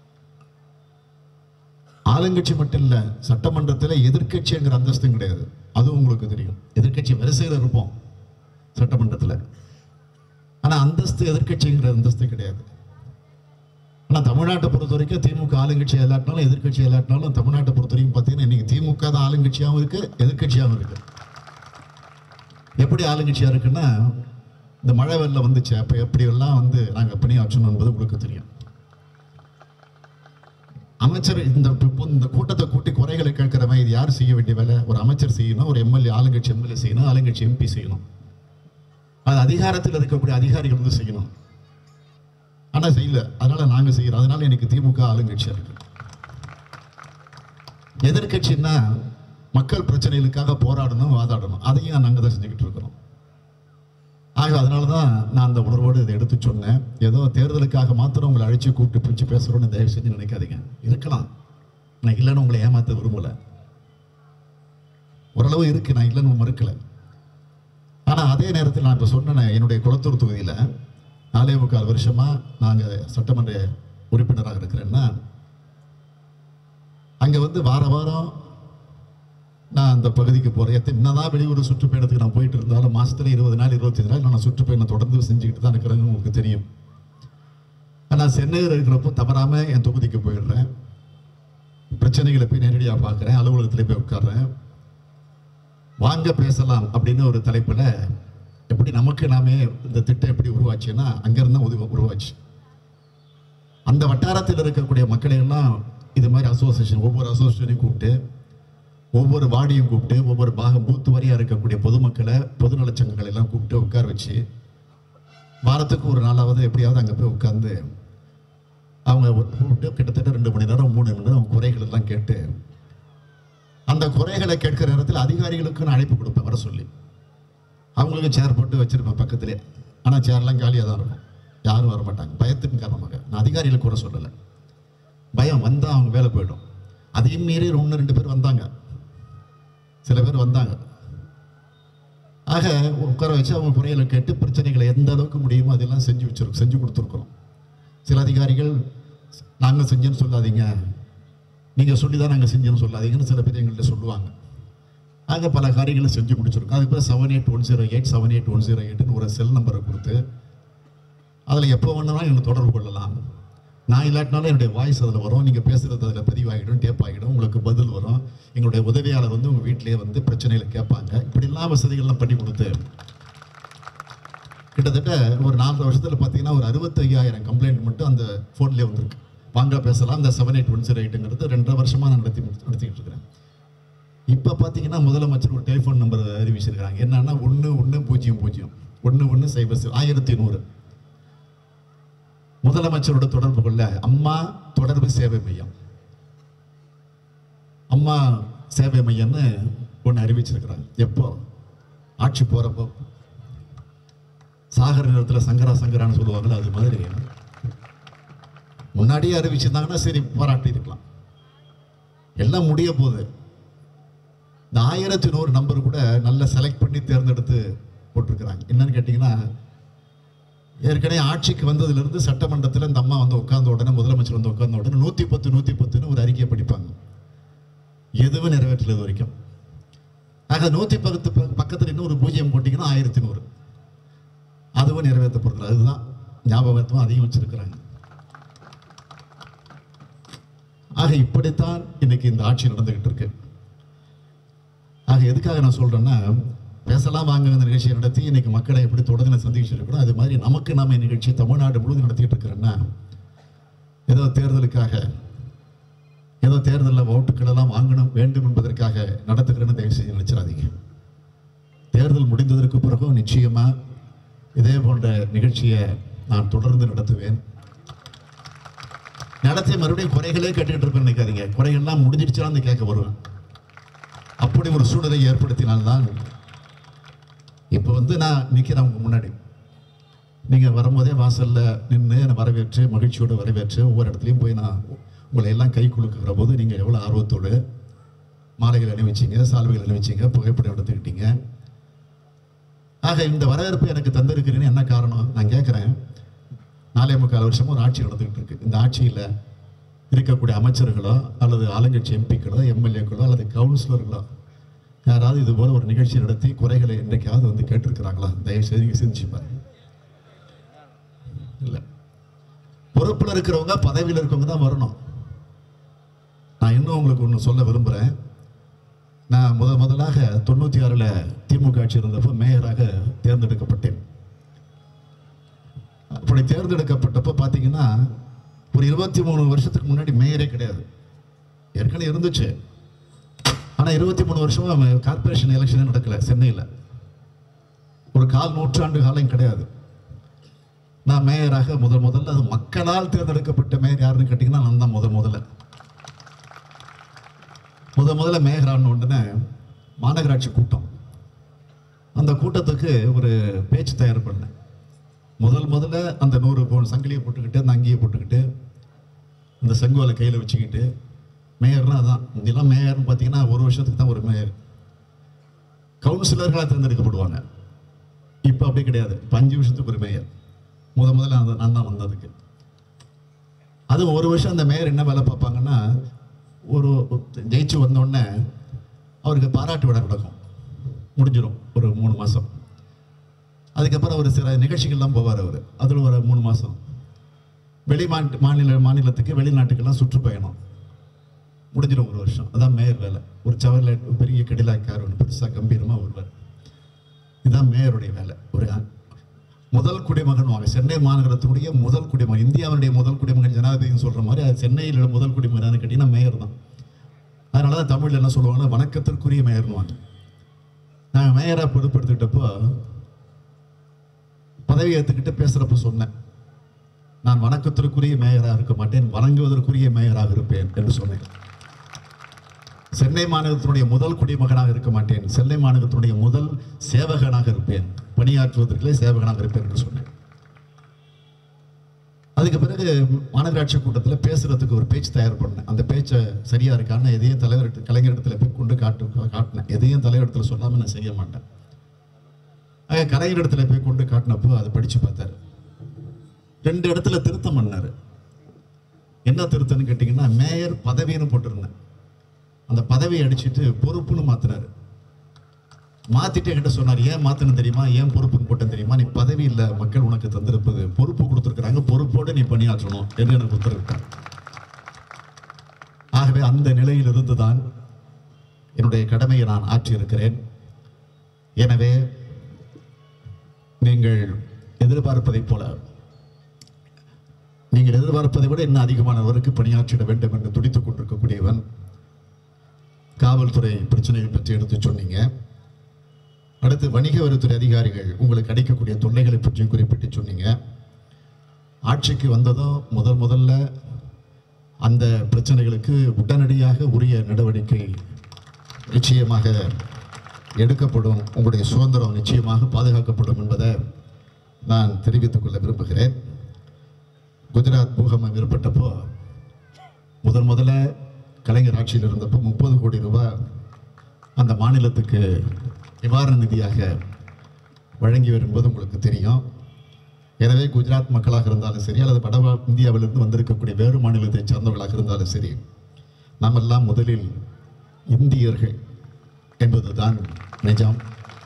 [SPEAKER 1] ஆளுங்கட்சி மட்டும் இல்லை சட்டமன்றத்தில் எதிர்க்கட்சிங்கிற அந்தஸ்தும் கிடையாது அதுவும் உங்களுக்கு தெரியும் எதிர்க்கட்சி வரிசையில் இருப்போம் சட்டமன்றத்தில் ஆனால் அந்தஸ்து எதிர்க்கட்சிங்கிற அந்தஸ்து கிடையாது ஆனால் தமிழ்நாட்டை பொறுத்த வரைக்கும் திமுக ஆளுங்கட்சி எல்லாட்டினாலும் எதிர்க்கட்சி எல்லாட்டினாலும் தமிழ்நாட்டை பொறுத்த வரைக்கும் பார்த்தீங்கன்னா இன்னைக்கு திமுக தான் ஆளுங்கட்சியாகவும் இருக்கு எதிர்க்கட்சியாகவும் இருக்கு எப்படி ஆளுங்கட்சியாக இருக்குன்னா இந்த மழை வெள்ளம் வந்துச்சு அப்போ எப்படியெல்லாம் வந்து நாங்கள் பணியாற்றணும் என்பது உங்களுக்கு தெரியும் அமைச்சர் இந்த இப்போ இந்த கூட்டத்தை கூட்டி குறைகளை கேட்கிறவன் இது யார் செய்ய வேண்டிய வேலை ஒரு அமைச்சர் செய்யணும் ஒரு எம்எல்ஏ ஆளுங்கட்சி எம்எல்ஏ செய்யணும் ஆளுங்கட்சி எம்பி செய்யணும் அது அதிகாரத்தில் இருக்கக்கூடிய அதிகாரிகள் வந்து செய்யணும் ஆனால் செய்யல அதனால நாங்கள் செய்யறோம் அதனால எனக்கு திமுக ஆளுங்கட்சியா இருக்கு எதிர்கட்சின்னா மக்கள் பிரச்சனைகளுக்காக போராடணும் வாதாடணும் அதையும் நாங்கள் தான் செஞ்சுக்கிட்டு இருக்கிறோம் ஆக அதனால தான் நான் அந்த உணர்வோடு இதை எடுத்து சொன்னேன் ஏதோ தேர்தலுக்காக மாத்திரம் உங்களை அழைச்சி கூப்பிட்டு பிடிச்சி பேசுகிறோன்னு தயவு செஞ்சு நினைக்காதீங்க இருக்கலாம் நான் இல்லைன்னு உங்களை ஏமாற்ற விரும்பலை ஓரளவு இருக்கு நான் இல்லைன்னு மறுக்கலை ஆனால் அதே நேரத்தில் நான் இப்போ சொன்னேன் என்னுடைய குளத்தூர் தொகுதியில் நாலே முக்கால் வருஷமாக நாங்கள் சட்டமன்ற உறுப்பினராக இருக்கிறேன்னா அங்கே வந்து வார வாரம் நான் அந்த பகுதிக்கு போகிறேன் என்னதான் வெளியூர் சுற்றுப்பயணத்துக்கு நான் போயிட்டு இருந்தாலும் மாதத்துல இருபது நாள் இருபத்தஞ்சு நாள் நான் சுற்றுப்பயணம் தொடர்ந்து செஞ்சுக்கிட்டு தான் இருக்கிறேன்னு உங்களுக்கு தெரியும் ஆனால் சென்னையில் இருக்கிறப்போ தவறாமல் என் தொகுதிக்கு போயிடுறேன் பிரச்சனைகளை போய் நேரடியாக பார்க்குறேன் அலுவலகத்தில் போய் உட்கார்றேன் வாங்க பேசலாம் அப்படின்னு ஒரு தலைப்பில் எப்படி நமக்கு நாமே இந்த திட்டம் எப்படி உருவாச்சுன்னா அங்கேருந்து உதவி உருவாச்சு அந்த வட்டாரத்தில் இருக்கக்கூடிய மக்களை எல்லாம் இது மாதிரி அசோசியேஷன் ஒவ்வொரு அசோசியேஷனையும் கூப்பிட்டு ஒவ்வொரு வார்டையும் கூப்பிட்டு ஒவ்வொரு பாகம் பூத்து வரியாக இருக்கக்கூடிய பொதுமக்களை பொதுநலச் சங்கங்களை எல்லாம் கூப்பிட்டு உட்கார வச்சு வாரத்துக்கு ஒரு நாளாவது எப்படியாவது அங்கே போய் உட்காந்து அவங்க கூப்பிட்டு கிட்டத்தட்ட ரெண்டு மணி நேரம் மூணு மணி நேரம் அவங்க குறைகள் எல்லாம் கேட்டு அந்த குறைகளை கேட்கிற நேரத்தில் அதிகாரிகளுக்கு நான் அழைப்பு கொடுப்பேன் வர சொல்லி அவங்களுக்கு சேர் போட்டு வச்சிருப்பேன் பக்கத்திலே ஆனால் சேர்லாம் காலியாக தான் இருக்கும் யாரும் வர மாட்டாங்க பயத்தின் காரணமாக நான் அதிகாரிகளுக்கு குறை சொல்லலை பயம் வந்தால் அவங்க வேலை போயிடும் அதையும் மீறி ஒன்று ரெண்டு பேர் வந்தாங்க சில பேர் வந்தாங்க ஆக உட்கார வச்சு அவங்க குறைகளை கேட்டு பிரச்சனைகளை எந்த அளவுக்கு முடியுமோ அதெல்லாம் செஞ்சு வச்சிருக்கோம் செஞ்சு கொடுத்துருக்குறோம் சில அதிகாரிகள் நாங்கள் செஞ்சேன்னு சொல்லாதீங்க நீங்கள் சொல்லி தான் நாங்கள் செஞ்சேன்னு சொல்லாதீங்கன்னு சில பேர் எங்கள்கிட்ட சொல்லுவாங்க ஆக பல காரியங்களை செஞ்சு முடிச்சிருக்கோம் அதுக்கு பிறகு seven eight one zero eight seven eight one zero எயிட்னு ஒரு செல் நம்பரை கொடுத்து அதில் எப்போ வேணும்னாலும் என்னை தொடர்பு கொள்ளலாம் நான் இல்லாட்டினாலும் என்னுடைய வாய்ஸ் அதில் வரும் நீங்கள் பேசுகிறது அதில் பதிவாகிடும் டேப் ஆகிடும் உங்களுக்கு பதில் வரும் எங்களுடைய உதவியாளர் வந்து உங்கள் வீட்டிலேயே வந்து பிரச்சனைகளை கேட்பாங்க இப்படிலாம் வசதிகள்லாம் பண்ணி கொடுத்து கிட்டத்தட்ட ஒரு நாலு வருஷத்தில் பார்த்தீங்கன்னா ஒரு அறுபத்தையாயிரம் கம்ப்ளைண்ட் மட்டும் அந்த ஃபோன்லேயே வந்திருக்கு வாங்க பேசலாம் இந்த செவன் எயிட் ஒன் ஜீரோ எயிட்டுங்கிறது ரெண்டரை வருஷமாக நான் நடத்தி நடத்திக்கிட்டு இருக்கிறேன் இப்போ பார்த்தீங்கன்னா முதலமைச்சர் ஒரு டெலிஃபோன் நம்பர் அறிவிச்சிருக்கிறாங்க என்னன்னா ஒன்று ஒன்று பூஜ்ஜியம் பூஜ்ஜியம் ஒன்று ஒன்று சைபர் சைபர் ஆயிரத்தி நூறு முதலமைச்சரோட தொடர்பு கொள்ள அம்மா தொடர்பு சேவை மையம் அம்மா சேவை மையம்னு ஒன்று அறிவிச்சிருக்கிறாங்க எப்போ ஆட்சி போகிறப்போ சாகர நேரத்தில் சங்கரா சங்கரான்னு சொல்லுவாங்கல்ல அது மாதிரி முன்னாடியே அறிவிச்சிருந்தாங்கன்னா சரி பாராட்டி இருக்கலாம் எல்லாம் முடிய போகுது இந்த ஆயிரத்தி நூறு நம்பர் கூட நல்லா செலக்ட் பண்ணி தேர்ந்தெடுத்து போட்டிருக்கிறாங்க என்னன்னு கேட்டிங்கன்னா ஏற்கனவே ஆட்சிக்கு வந்ததுலேருந்து சட்டமன்றத்தில் இந்த அம்மா வந்து உட்கார்ந்த உடனே முதலமைச்சர் வந்து உட்கார்ந்த உடனே நூற்றி பத்து நூற்றி பத்துன்னு ஒரு அறிக்கையை படிப்பாங்க எதுவும் நிறைவேற்றல இது வரைக்கும் ஆக நூற்றி பத்து ப- பக்கத்தில் இன்னும் ஒரு பூஜ்ஜியம் போட்டிங்கன்னா ஆயிரத்தி நூறு அதுவும் நிறைவேற்றப்படுறது அதுதான் ஞாபகத்துவம் அதிகம் வச்சிருக்கிறாங்க ஆக இப்படித்தான் இன்னைக்கு இந்த ஆட்சி நடந்துகிட்டு இருக்கு ஆக எதுக்காக நான் சொல்றேன்னா பேசலாம் வாங்க இந்த நிகழ்ச்சியை நடத்தி இன்னைக்கு மக்களை எப்படி தொடர்ந்து சந்திச்சிருக்கிறோம் அது மாதிரி நமக்கு நாம இந்த நிகழ்ச்சி தமிழ்நாடு முழுவதும் நடத்திட்டு இருக்கிறேன்னா ஏதோ தேர்தலுக்காக ஏதோ தேர்தலில் ஓட்டுக்கள் எல்லாம் வாங்கணும் வேண்டும் என்பதற்காக நடத்துகிறேன்னு தயவு செய்து நினைச்சிடாதீங்க தேர்தல் முடிந்ததற்கு பிறகும் நிச்சயமா இதே போன்ற நிகழ்ச்சியை நான் தொடர்ந்து நடத்துவேன் நடத்தி மறுபடியும் குறைகளே கேட்டுக்கிட்டு இருப்பேன் நினைக்காதீங்க குறைகள்லாம் முடிஞ்சிடுச்சுன்னா வந்து கேட்க வருவேன் அப்படி ஒரு சூழலை ஏற்படுத்தினால்தான் இப்போ வந்து நான் நிற்கிறேன் உங்க முன்னாடி நீங்கள் வரும்போதே வாசலில் நின்று என்னை வரவேற்று மகிழ்ச்சியோடு வரவேற்று ஒவ்வொரு இடத்துலையும் போய் நான் உங்களை எல்லாம் கை குலுக்குகிற போது நீங்கள் எவ்வளோ ஆர்வத்தோடு மாலைகள் அணிவிச்சிங்க சால்வைகள் அணிவிச்சிங்க புகைப்படம் எடுத்துக்கிட்டீங்க ஆக இந்த வரவேற்பு எனக்கு தந்திருக்கிறேன்னு என்ன காரணம் நான் கேட்குறேன் நாலே முக்கால் வருஷமா ஒரு ஆட்சி நடந்துகிட்டு இருக்கு இந்த ஆட்சியில் இருக்கக்கூடிய அமைச்சர்களோ அல்லது ஆளுங்கட்சி எம்பிக்களோ எம்எல்ஏக்களோ அல்லது கவுன்சிலர்களோ யாராவது இது போல ஒரு நிகழ்ச்சி நடத்தி குறைகளை என்றைக்காவது வந்து கேட்டிருக்கிறாங்களா தயவு செய்து நீங்க சிந்திச்சு பாருங்க இல்லை பொறுப்பில் இருக்கிறவங்க பதவியில் இருக்கவங்க தான் வரணும் நான் இன்னும் உங்களுக்கு ஒன்று சொல்ல விரும்புகிறேன் நான் முத முதலாக தொண்ணூற்றி ஆறில் திமுக ஆட்சி இருந்தப்போ மேயராக தேர்ந்தெடுக்கப்பட்டேன் அப்படி தேர்ந்தெடுக்கப்பட்டப்போ பார்த்தீங்கன்னா ஒரு இருபத்தி மூணு வருஷத்துக்கு முன்னாடி மேயரே கிடையாது ஏற்கனவே இருந்துச்சு ஆனால் இருபத்தி மூணு வருஷமா கார்ப்பரேஷன் எலெக்ஷனே நடக்கல சென்னையில் ஒரு கால் நூற்றாண்டு காலம் கிடையாது நான் மேயராக முதல் முதல்ல அது மக்களால் தேர்ந்தெடுக்கப்பட்ட மேயர் யாருன்னு கேட்டிங்கன்னா நான் தான் முதல் முதல்ல முத முதல்ல மேயரான உடனே மாநகராட்சி கூட்டம் அந்த கூட்டத்துக்கு ஒரு பேச்சு தயார் பண்ணேன் முதல் முதல்ல அந்த நூறு பவுன் சங்கிலியை போட்டுக்கிட்டு அந்த அங்கேயே போட்டுக்கிட்டு இந்த செங்கோலை கையில் வச்சுக்கிட்டு மேயர்னா அதான் இதெல்லாம் மேயர்னு பார்த்தீங்கன்னா ஒரு வருஷத்துக்கு தான் ஒரு மேயர் கவுன்சிலர்களாக தேர்ந்தெடுக்கப்படுவாங்க இப்போ அப்படி கிடையாது இப்போ அஞ்சு வருஷத்துக்கு ஒரு மேயர் முத முதல்ல அந்த நான் தான் வந்ததுக்கு அது ஒரு வருஷம் அந்த மேயர் என்ன வேலை பார்ப்பாங்கன்னா ஒரு ஜெயிச்சு வந்தோடனே அவருக்கு பாராட்டு விழா நடக்கும் முடிஞ்சிடும் ஒரு மூணு மாதம் அதுக்கப்புறம் ஒரு சில நிகழ்ச்சிகள்லாம் போவார் அவர் அதில் ஒரு மூணு மாதம் வெளி மாநில மாநில மாநிலத்துக்கு வெளிநாட்டுக்கெல்லாம் சுற்றுப்பயணம் முடிஞ்சிடும் ஒரு வருஷம் அதான் மேயர் வேலை ஒரு சவரில் பெரிய கடிலாக் கார் ஒன்று பெருசாக கம்பீரமாக வருவார் இதுதான் மேயருடைய வேலை ஒரு ஆ- முதல் குடிமகன் வாங்க சென்னை மாநகரத்தினுடைய முதல் குடிமகன் இந்தியாவுடைய முதல் குடிமகன் ஜனாதிபதினு சொல்கிற மாதிரி அது சென்னையில் உள்ள முதல் குடிமகன் கேட்டிங்கன்னா மேயர் தான் அதனால தான் தமிழில் என்ன சொல்லுவாங்கன்னா வணக்கத்திற்குரிய மேயர்னுவாங்க நான் மேயராக பொறுப்பெடுத்துக்கிட்டப்போ பதவி ஏற்றுக்கிட்டு பேசுகிறப்ப சொன்னேன் நான் வணக்கத்திற்குரிய மேயராக இருக்க மாட்டேன் வணங்குவதற்குரிய மேயராக இருப்பேன் என்று சொன்னேன் சென்னை மாநகரத்தினுடைய முதல் குடிமகனாக இருக்க மாட்டேன் சென்னை மாநகரத்தினுடைய முதல் சேவகனாக இருப்பேன் பணியாற்றுவதற்கே சேவகனாக இருப்பேன் என்று சொன்னேன் அதுக்கு பிறகு மாநகராட்சி கூட்டத்தில் பேசுறதுக்கு ஒரு பேச்சு தயார் பண்ணேன் அந்த பேச்சை சரியா இருக்கான்னு எதையும் தலைவர் கலைஞரிடத்துல போய் கொண்டு காட்டு காட்டினேன் எதையும் தலைவரிடத்துல சொல்லாம நான் செய்ய மாட்டேன் ஆக கலைஞரிடத்துல போய் கொண்டு காட்டினப்போ அதை படிச்சு பார்த்தாரு ரெண்டு இடத்துல திருத்தம் பண்ணாரு என்ன திருத்தம்னு கேட்டிங்கன்னா மேயர் பதவின்னு போட்டிருந்தேன் அந்த பதவியை அடிச்சிட்டு பொறுப்புன்னு மாத்தினாரு மாத்திட்டு என்கிட்ட சொன்னார் ஏன் மாத்தணும் தெரியுமா ஏன் பொறுப்புன்னு போட்டேன் தெரியுமா நீ பதவி இல்லை மக்கள் உனக்கு தந்திருப்பது பொறுப்பு கொடுத்துருக்குறாங்க பொறுப்போடு நீ பணியாற்றணும் என்று எனக்கு உத்தரவிட்டார் ஆகவே அந்த நிலையிலிருந்து தான் என்னுடைய கடமையை நான் ஆற்றியிருக்கிறேன் எனவே நீங்கள் எதிர்பார்ப்பதைப் போல நீங்கள் எதிர்பார்ப்பதை விட இன்னும் அதிகமானவருக்கு பணியாற்றிட வேண்டும் என்று துடித்துக் கொண்டிருக்கக்கூடியவன் காவல்துறை பிரச்சனைகள் பற்றி எடுத்து சொன்னீங்க அடுத்து வணிக வரித்துறை அதிகாரிகள் உங்களுக்கு அளிக்கக்கூடிய தொல்லைகளை பற்றி குறிப்பிட்டு சொன்னீங்க ஆட்சிக்கு வந்ததும் முதல் முதல்ல அந்த பிரச்சனைகளுக்கு உடனடியாக உரிய நடவடிக்கை நிச்சயமாக எடுக்கப்படும் உங்களுடைய சுதந்திரம் நிச்சயமாக பாதுகாக்கப்படும் என்பதை நான் தெரிவித்துக் கொள்ள விரும்புகிறேன் குஜராத் பூகம்பம் ஏற்பட்டப்போ முதல் முதல்ல கலைஞர் ஆட்சியில் இருந்தப்போ முப்பது கோடி ரூபாய் அந்த மாநிலத்துக்கு நிவாரண நிதியாக வழங்கியவர் என்பது உங்களுக்கு தெரியும் எனவே குஜராத் மக்களாக இருந்தாலும் சரி அல்லது வட இந்தியாவிலிருந்து வந்திருக்கக்கூடிய வேறு மாநிலத்தை சார்ந்தவர்களாக இருந்தாலும் சரி நாம் எல்லாம் முதலில் இந்தியர்கள் என்பதுதான் நிஜம்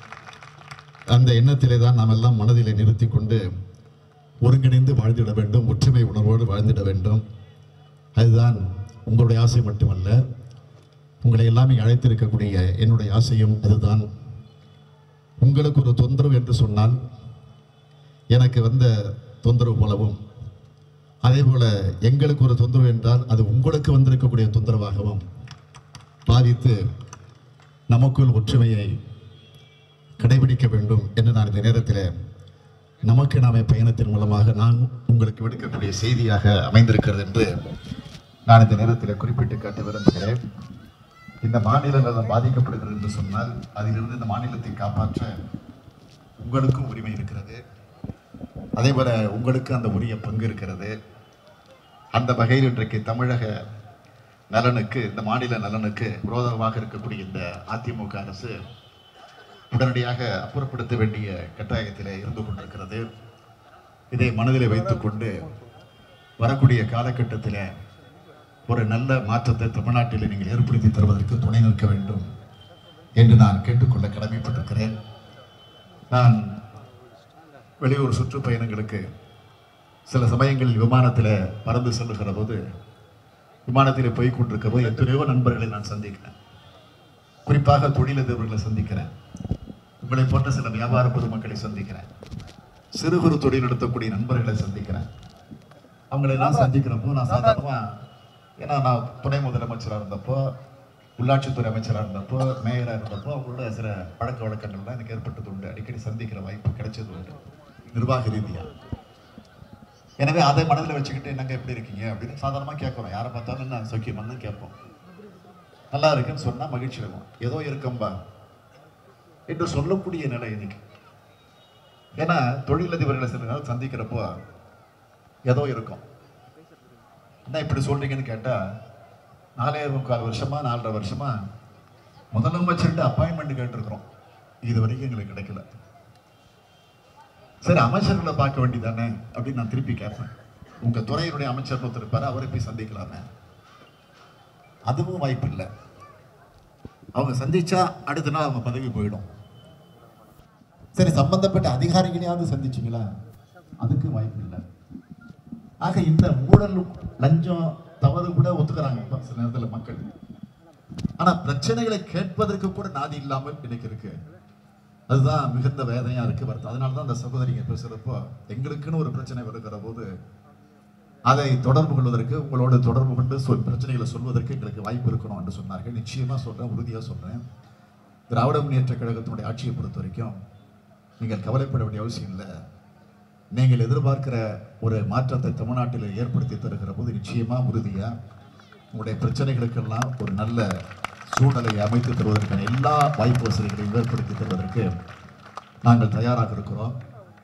[SPEAKER 1] அந்த எண்ணத்திலே தான் நாம் எல்லாம் மனதிலே நிறுத்தி கொண்டு ஒருங்கிணைந்து வாழ்ந்திட வேண்டும் ஒற்றுமை உணர்வோடு வாழ்ந்திட வேண்டும் அதுதான் உங்களுடைய ஆசை மட்டுமல்ல உங்களை எல்லாமே அழைத்திருக்கக்கூடிய என்னுடைய ஆசையும் அதுதான் உங்களுக்கு ஒரு தொந்தரவு என்று சொன்னால் எனக்கு வந்த தொந்தரவு போலவும் அதே போல எங்களுக்கு ஒரு தொந்தரவு என்றால் அது உங்களுக்கு வந்திருக்கக்கூடிய தொந்தரவாகவும் பாதித்து நமக்குள் ஒற்றுமையை கடைபிடிக்க வேண்டும் என்று நான் இந்த நேரத்தில் நமக்கு நாமே பயணத்தின் மூலமாக நான் உங்களுக்கு விடுக்கக்கூடிய செய்தியாக அமைந்திருக்கிறது என்று நான் இந்த நேரத்தில் குறிப்பிட்டு காட்ட விரும்புகிறேன் இந்த மாநில நலம் பாதிக்கப்படுகிறது என்று சொன்னால் அதிலிருந்து இந்த மாநிலத்தை காப்பாற்ற உங்களுக்கும் உரிமை இருக்கிறது அதே போல உங்களுக்கு அந்த உரிய பங்கு இருக்கிறது அந்த வகையில் இன்றைக்கு தமிழக நலனுக்கு இந்த மாநில நலனுக்கு விரோதமாக இருக்கக்கூடிய இந்த அதிமுக அரசு உடனடியாக அப்புறப்படுத்த வேண்டிய கட்டாயத்திலே இருந்து கொண்டிருக்கிறது இதை மனதிலே வைத்துக்கொண்டு வரக்கூடிய காலகட்டத்தில் ஒரு நல்ல மாற்றத்தை தமிழ்நாட்டில் நீங்கள் ஏற்படுத்தி தருவதற்கு துணை நிற்க வேண்டும் என்று நான் கேட்டுக்கொள்ள கடமைப்பட்டிருக்கிறேன் நான் வெளியூர் சுற்றுப்பயணங்களுக்கு சில சமயங்களில் விமானத்தில் பறந்து செல்லுகிற போது விமானத்தில் போய் கொண்டிருக்கிற போது எத்தனையோ நண்பர்களை நான் சந்திக்கிறேன் குறிப்பாக தொழிலதிபர்களை சந்திக்கிறேன் உங்களை போன்ற சில வியாபார பொதுமக்களை சந்திக்கிறேன் சிறு குறு தொழில் நடத்தக்கூடிய நண்பர்களை சந்திக்கிறேன் அவங்களை எல்லாம் சந்திக்கிறப்போ நான் சாதாரணமா ஏன்னா நான் துணை முதலமைச்சராக இருந்தப்போ உள்ளாட்சித்துறை அமைச்சராக இருந்தப்போ மேயராக இருந்தப்போ அவங்களோட சில பழக்க வழக்கங்கள்லாம் எனக்கு ஏற்பட்டது உண்டு அடிக்கடி சந்திக்கிற வாய்ப்பு கிடைச்சது உண்டு நிர்வாக ரீதியா எனவே அதை மனதில் வச்சுக்கிட்டு என்னங்க எப்படி இருக்கீங்க அப்படின்னு சாதாரணமாக கேட்குறோம் யாரை பார்த்தாலும் என்ன சௌக்கியமானு கேட்போம் நல்லா இருக்குன்னு சொன்னா மகிழ்ச்சி இருக்கும் ஏதோ இருக்கம்பா என்று சொல்லக்கூடிய நிலை இன்னைக்கு ஏன்னா தொழிலதிபர்களை சில நாள் சந்திக்கிறப்போ ஏதோ இருக்கும் என்ன இப்படி சொல்றீங்கன்னு கேட்டா நாலே முக்கால் வருஷமா நாலரை வருஷமா முதலமைச்சர்கிட்ட அப்பாயின்மெண்ட் கேட்டிருக்கிறோம் இது வரைக்கும் எங்களுக்கு கிடைக்கல சரி அமைச்சர்களை பார்க்க வேண்டியதானே அப்படின்னு நான் திருப்பி கேட்பேன் உங்க துறையினுடைய அமைச்சர் ஒருத்தர் இருப்பாரு அவரை போய் சந்திக்கலாமே அதுவும் வாய்ப்பு இல்லை அவங்க சந்திச்சா அடுத்த நாள் அவங்க பதவி போயிடும் சரி சம்பந்தப்பட்ட அதிகாரிகளையாவது சந்திச்சிங்களா அதுக்கு வாய்ப்பு இல்லை ஆக இந்த ஊழல் லஞ்சம் தவறு கூட ஒத்துக்கிறாங்க இப்ப சில நேரத்தில் மக்கள் ஆனா பிரச்சனைகளை கேட்பதற்கு கூட நாதி இல்லாமல் இன்னைக்கு இருக்கு அதுதான் மிகுந்த வேதனையா இருக்கு வருத்தம் அதனால தான் அந்த சகோதரிங்க பேசுறப்போ எங்களுக்குன்னு ஒரு பிரச்சனை வருகிற போது அதை தொடர்பு கொள்வதற்கு உங்களோட தொடர்பு கொண்டு சொல் பிரச்சனைகளை சொல்வதற்கு எங்களுக்கு வாய்ப்பு இருக்கணும் என்று சொன்னார்கள் நிச்சயமா சொல்றேன் உறுதியா சொல்றேன் திராவிட முன்னேற்ற கழகத்தினுடைய ஆட்சியை பொறுத்த வரைக்கும் நீங்கள் கவலைப்பட வேண்டிய அவசியம் இல்லை நீங்கள் எதிர்பார்க்கிற ஒரு மாற்றத்தை தமிழ்நாட்டில் ஏற்படுத்தி தருகிற போது நிச்சயமா உறுதியா உங்களுடைய பிரச்சனைகளுக்கெல்லாம் ஒரு நல்ல சூழ்நிலையை அமைத்து தருவதற்கான எல்லா வாய்ப்பு வசதிகளையும் ஏற்படுத்தி தருவதற்கு நாங்கள் தயாராக இருக்கிறோம்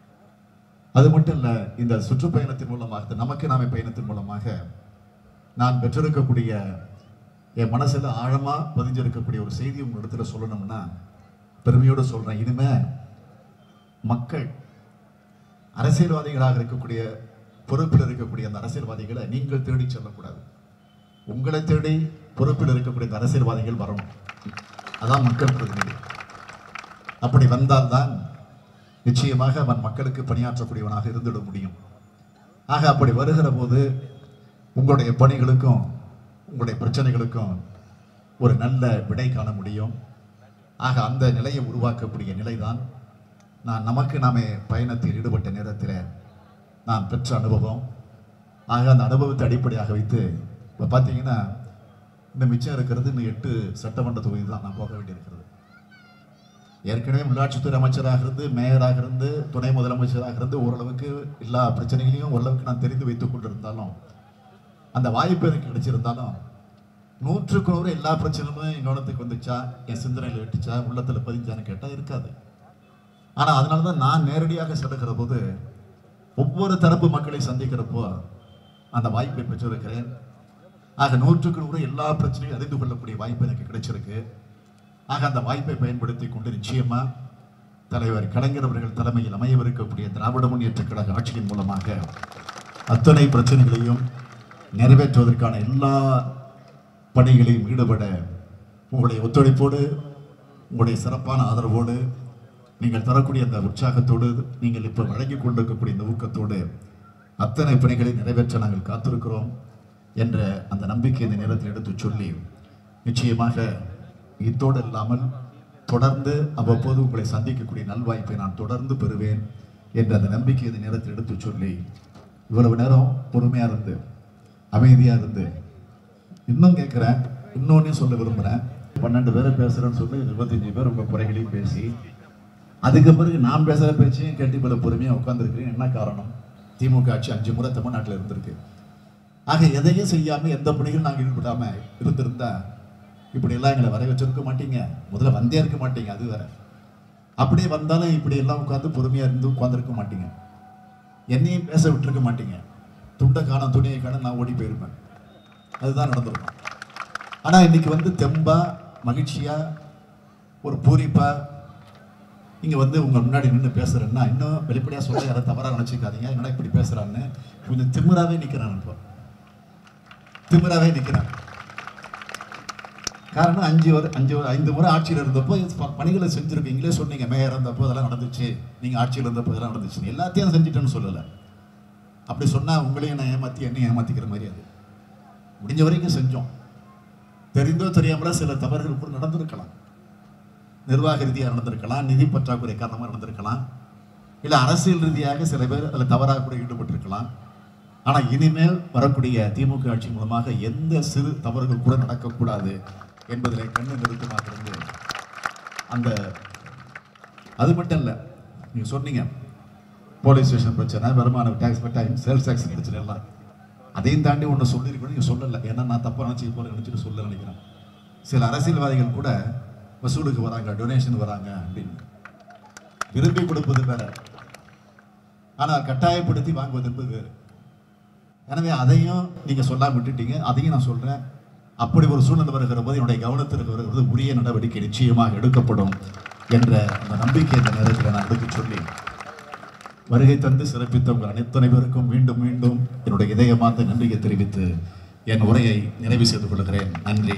[SPEAKER 1] அது மட்டும் இல்ல இந்த சுற்றுப்பயணத்தின் மூலமாக இந்த நமக்கு நாமே பயணத்தின் மூலமாக நான் பெற்றிருக்கக்கூடிய என் மனசுல ஆழமா பதிஞ்சிருக்கக்கூடிய ஒரு செய்தி உங்க இடத்துல சொல்லணும்னா பெருமையோடு சொல்றேன் இனிமே மக்கள் அரசியல்வாதிகளாக இருக்கக்கூடிய பொறுப்பில் இருக்கக்கூடிய அந்த அரசியல்வாதிகளை நீங்கள் தேடி செல்லக்கூடாது உங்களை தேடி பொறுப்பில் இருக்கக்கூடிய அந்த அரசியல்வாதிகள் வரணும் அதான் மக்கள் பிரதிநிதி அப்படி வந்தால்தான் நிச்சயமாக அவன் மக்களுக்கு பணியாற்றக்கூடியவனாக இருந்துட முடியும் ஆக அப்படி வருகிற போது உங்களுடைய பணிகளுக்கும் உங்களுடைய பிரச்சனைகளுக்கும் ஒரு நல்ல விடை காண முடியும் ஆக அந்த நிலையை உருவாக்கக்கூடிய நிலைதான் நான் நமக்கு நாமே பயணத்தில் ஈடுபட்ட நேரத்தில் நான் பெற்ற அனுபவம் ஆக அந்த அனுபவத்தை அடிப்படையாக வைத்து இப்போ பார்த்தீங்கன்னா இந்த மிச்சம் இருக்கிறது இன்னும் எட்டு சட்டமன்ற தொகுதி தான் நான் போக வேண்டியிருக்கிறது ஏற்கனவே உள்ளாட்சித்துறை அமைச்சராக இருந்து மேயராக இருந்து துணை முதலமைச்சராக இருந்து ஓரளவுக்கு எல்லா பிரச்சனைகளையும் ஓரளவுக்கு நான் தெரிந்து வைத்துக் கொண்டிருந்தாலும் அந்த வாய்ப்பு எனக்கு கிடைச்சிருந்தாலும் நூற்றுக்கு நூறு எல்லா பிரச்சனையுமே என் கவனத்துக்கு வந்துச்சா என் சிந்தனையில் வெட்டுச்சா உள்ளத்தில் பதிஞ்சான்னு கேட்டால் இருக்காது ஆனால் அதனால தான் நான் நேரடியாக செல்லுகிற போது ஒவ்வொரு தரப்பு மக்களை சந்திக்கிறப்போ அந்த வாய்ப்பை பெற்றிருக்கிறேன் ஆக நூற்றுக்கு நூறு எல்லா பிரச்சனையும் அறிந்து கொள்ளக்கூடிய வாய்ப்பு எனக்கு கிடைச்சிருக்கு ஆக அந்த வாய்ப்பை பயன்படுத்தி கொண்டு நிச்சயமா தலைவர் கலைஞர் அவர்கள் தலைமையில் அமையவிருக்கக்கூடிய திராவிட முன்னேற்ற கழக ஆட்சியின் மூலமாக அத்தனை பிரச்சனைகளையும் நிறைவேற்றுவதற்கான எல்லா பணிகளையும் ஈடுபட உங்களுடைய ஒத்துழைப்போடு உங்களுடைய சிறப்பான ஆதரவோடு நீங்கள் தரக்கூடிய அந்த உற்சாகத்தோடு நீங்கள் இப்போ வழங்கி கொண்டிருக்கக்கூடிய இந்த ஊக்கத்தோடு அத்தனை பணிகளை நிறைவேற்ற நாங்கள் காத்திருக்கிறோம் என்ற அந்த நம்பிக்கை இந்த நேரத்தில் எடுத்துச் சொல்லி நிச்சயமாக இத்தோடு இல்லாமல் தொடர்ந்து அவ்வப்போது உங்களை சந்திக்கக்கூடிய நல்வாய்ப்பை நான் தொடர்ந்து பெறுவேன் என்ற அந்த நம்பிக்கை இந்த நேரத்தில் எடுத்துச் சொல்லி இவ்வளவு நேரம் பொறுமையா இருந்து அமைதியா இருந்து இன்னும் கேட்குறேன் இன்னொன்னே சொல்ல விரும்புகிறேன் பன்னெண்டு பேரை பேசுகிறேன்னு சொல்லி இருபத்தஞ்சு பேர் உங்கள் குறைகளையும் பேசி அதுக்கு பிறகு நான் பேசுகிற பேச்சையும் கேட்டு இவ்வளோ பொறுமையாக உட்காந்துருக்கிறேன் என்ன காரணம் திமுக ஆட்சி அஞ்சு முறை தமிழ்நாட்டில் இருந்திருக்கு ஆக எதையும் செய்யாமல் எந்த பணிகளும் நாங்கள் ஈடுபடாமல் இருந்திருந்தா இப்படி எல்லாம் எங்களை வர வச்சிருக்க மாட்டீங்க முதல்ல வந்தே இருக்க மாட்டீங்க அது வேற அப்படியே வந்தாலும் இப்படி எல்லாம் உட்காந்து பொறுமையாக இருந்து உட்காந்துருக்க மாட்டீங்க என்னையும் பேச விட்டுருக்க மாட்டீங்க துண்டை காணும் துணியை காணும் நான் ஓடி போயிருப்பேன் அதுதான் நடந்திருக்கும் ஆனால் இன்னைக்கு வந்து தெம்பா மகிழ்ச்சியா ஒரு பூரிப்பா இங்க வந்து உங்க முன்னாடி நின்று பேசுறேன்னா இன்னும் வெளிப்படையா சொல்ல யாரும் தவறா நினைச்சுக்காதீங்க என்னடா இப்படி பேசுறான்னு கொஞ்சம் திமிராவே நிக்கிறேன் இப்போ திமிராவே நிக்கிறேன் காரணம் அஞ்சு வரை அஞ்சு வரை- ஐந்து முறை ஆட்சியில் இருந்தப்போ இது ப- பணிகளை செஞ்சிருக்கு நீங்களே சொன்னீங்க மேயர் இருந்தப்போ இதெல்லாம் நடந்துச்சு நீங்க ஆட்சியில் இருந்தப்போ இதெல்லாம் நடந்துச்சு எல்லாத்தையும் செஞ்சுட்டேன்னு சொல்லலை அப்படி சொன்னா உங்களையும் நான் ஏமாத்தி என்னையும் ஏமாத்திக்கிற மாதிரி அது முடிஞ்ச வரைக்கும் செஞ்சோம் தெரிந்தோ தெரியாமலோ சில தவறுகள் கூட நடந்திருக்கலாம் நிர்வாக ரீதியாக நடந்திருக்கலாம் நிதி பற்றாக்குறை காரணமாக நடந்திருக்கலாம் இல்லை அரசியல் ரீதியாக சில பேர் அதில் தவறாக கூட ஈடுபட்டிருக்கலாம் ஆனால் இனிமேல் வரக்கூடிய திமுக ஆட்சி மூலமாக எந்த சிறு தவறுகள் கூட நடக்கக்கூடாது என்பதில் கண்ணு நிறுத்தமாக இருந்து அந்த அது மட்டும் இல்லை நீங்கள் சொன்னீங்க போலீஸ் ஸ்டேஷன் பிரச்சனை வருமான டேக்ஸ் டைம் சேல்ஸ் டேக்ஸ் பிரச்சனை எல்லாம் அதையும் தாண்டி ஒன்று சொல்லியிருக்கணும் நீங்கள் சொல்லலை ஏன்னா நான் தப்பாக நினச்சி போல நினச்சிட்டு சொல்ல நினைக்கிறேன் சில அரசியல்வாதிகள் கூட வசூலுக்கு வராங்க டொனேஷன் வராங்க அப்படின்னு விரும்பி கொடுப்பது வேற ஆனால் கட்டாயப்படுத்தி வாங்குவது என்பது வேறு எனவே அதையும் நீங்க சொல்லாம விட்டுட்டீங்க அதையும் நான் சொல்றேன் அப்படி ஒரு சூழ்நிலை வருகிற போது என்னுடைய கவனத்திற்கு வருகிறது உரிய நடவடிக்கை நிச்சயமாக எடுக்கப்படும் என்ற அந்த நம்பிக்கை இந்த நேரத்தில் நான் எடுத்து சொல்லி வருகை தந்து சிறப்பித்த உங்கள் அனைத்தனை பேருக்கும் மீண்டும் மீண்டும் என்னுடைய இதயமார்ந்த நன்றியை தெரிவித்து என் உரையை நிறைவு செய்து கொள்கிறேன் நன்றி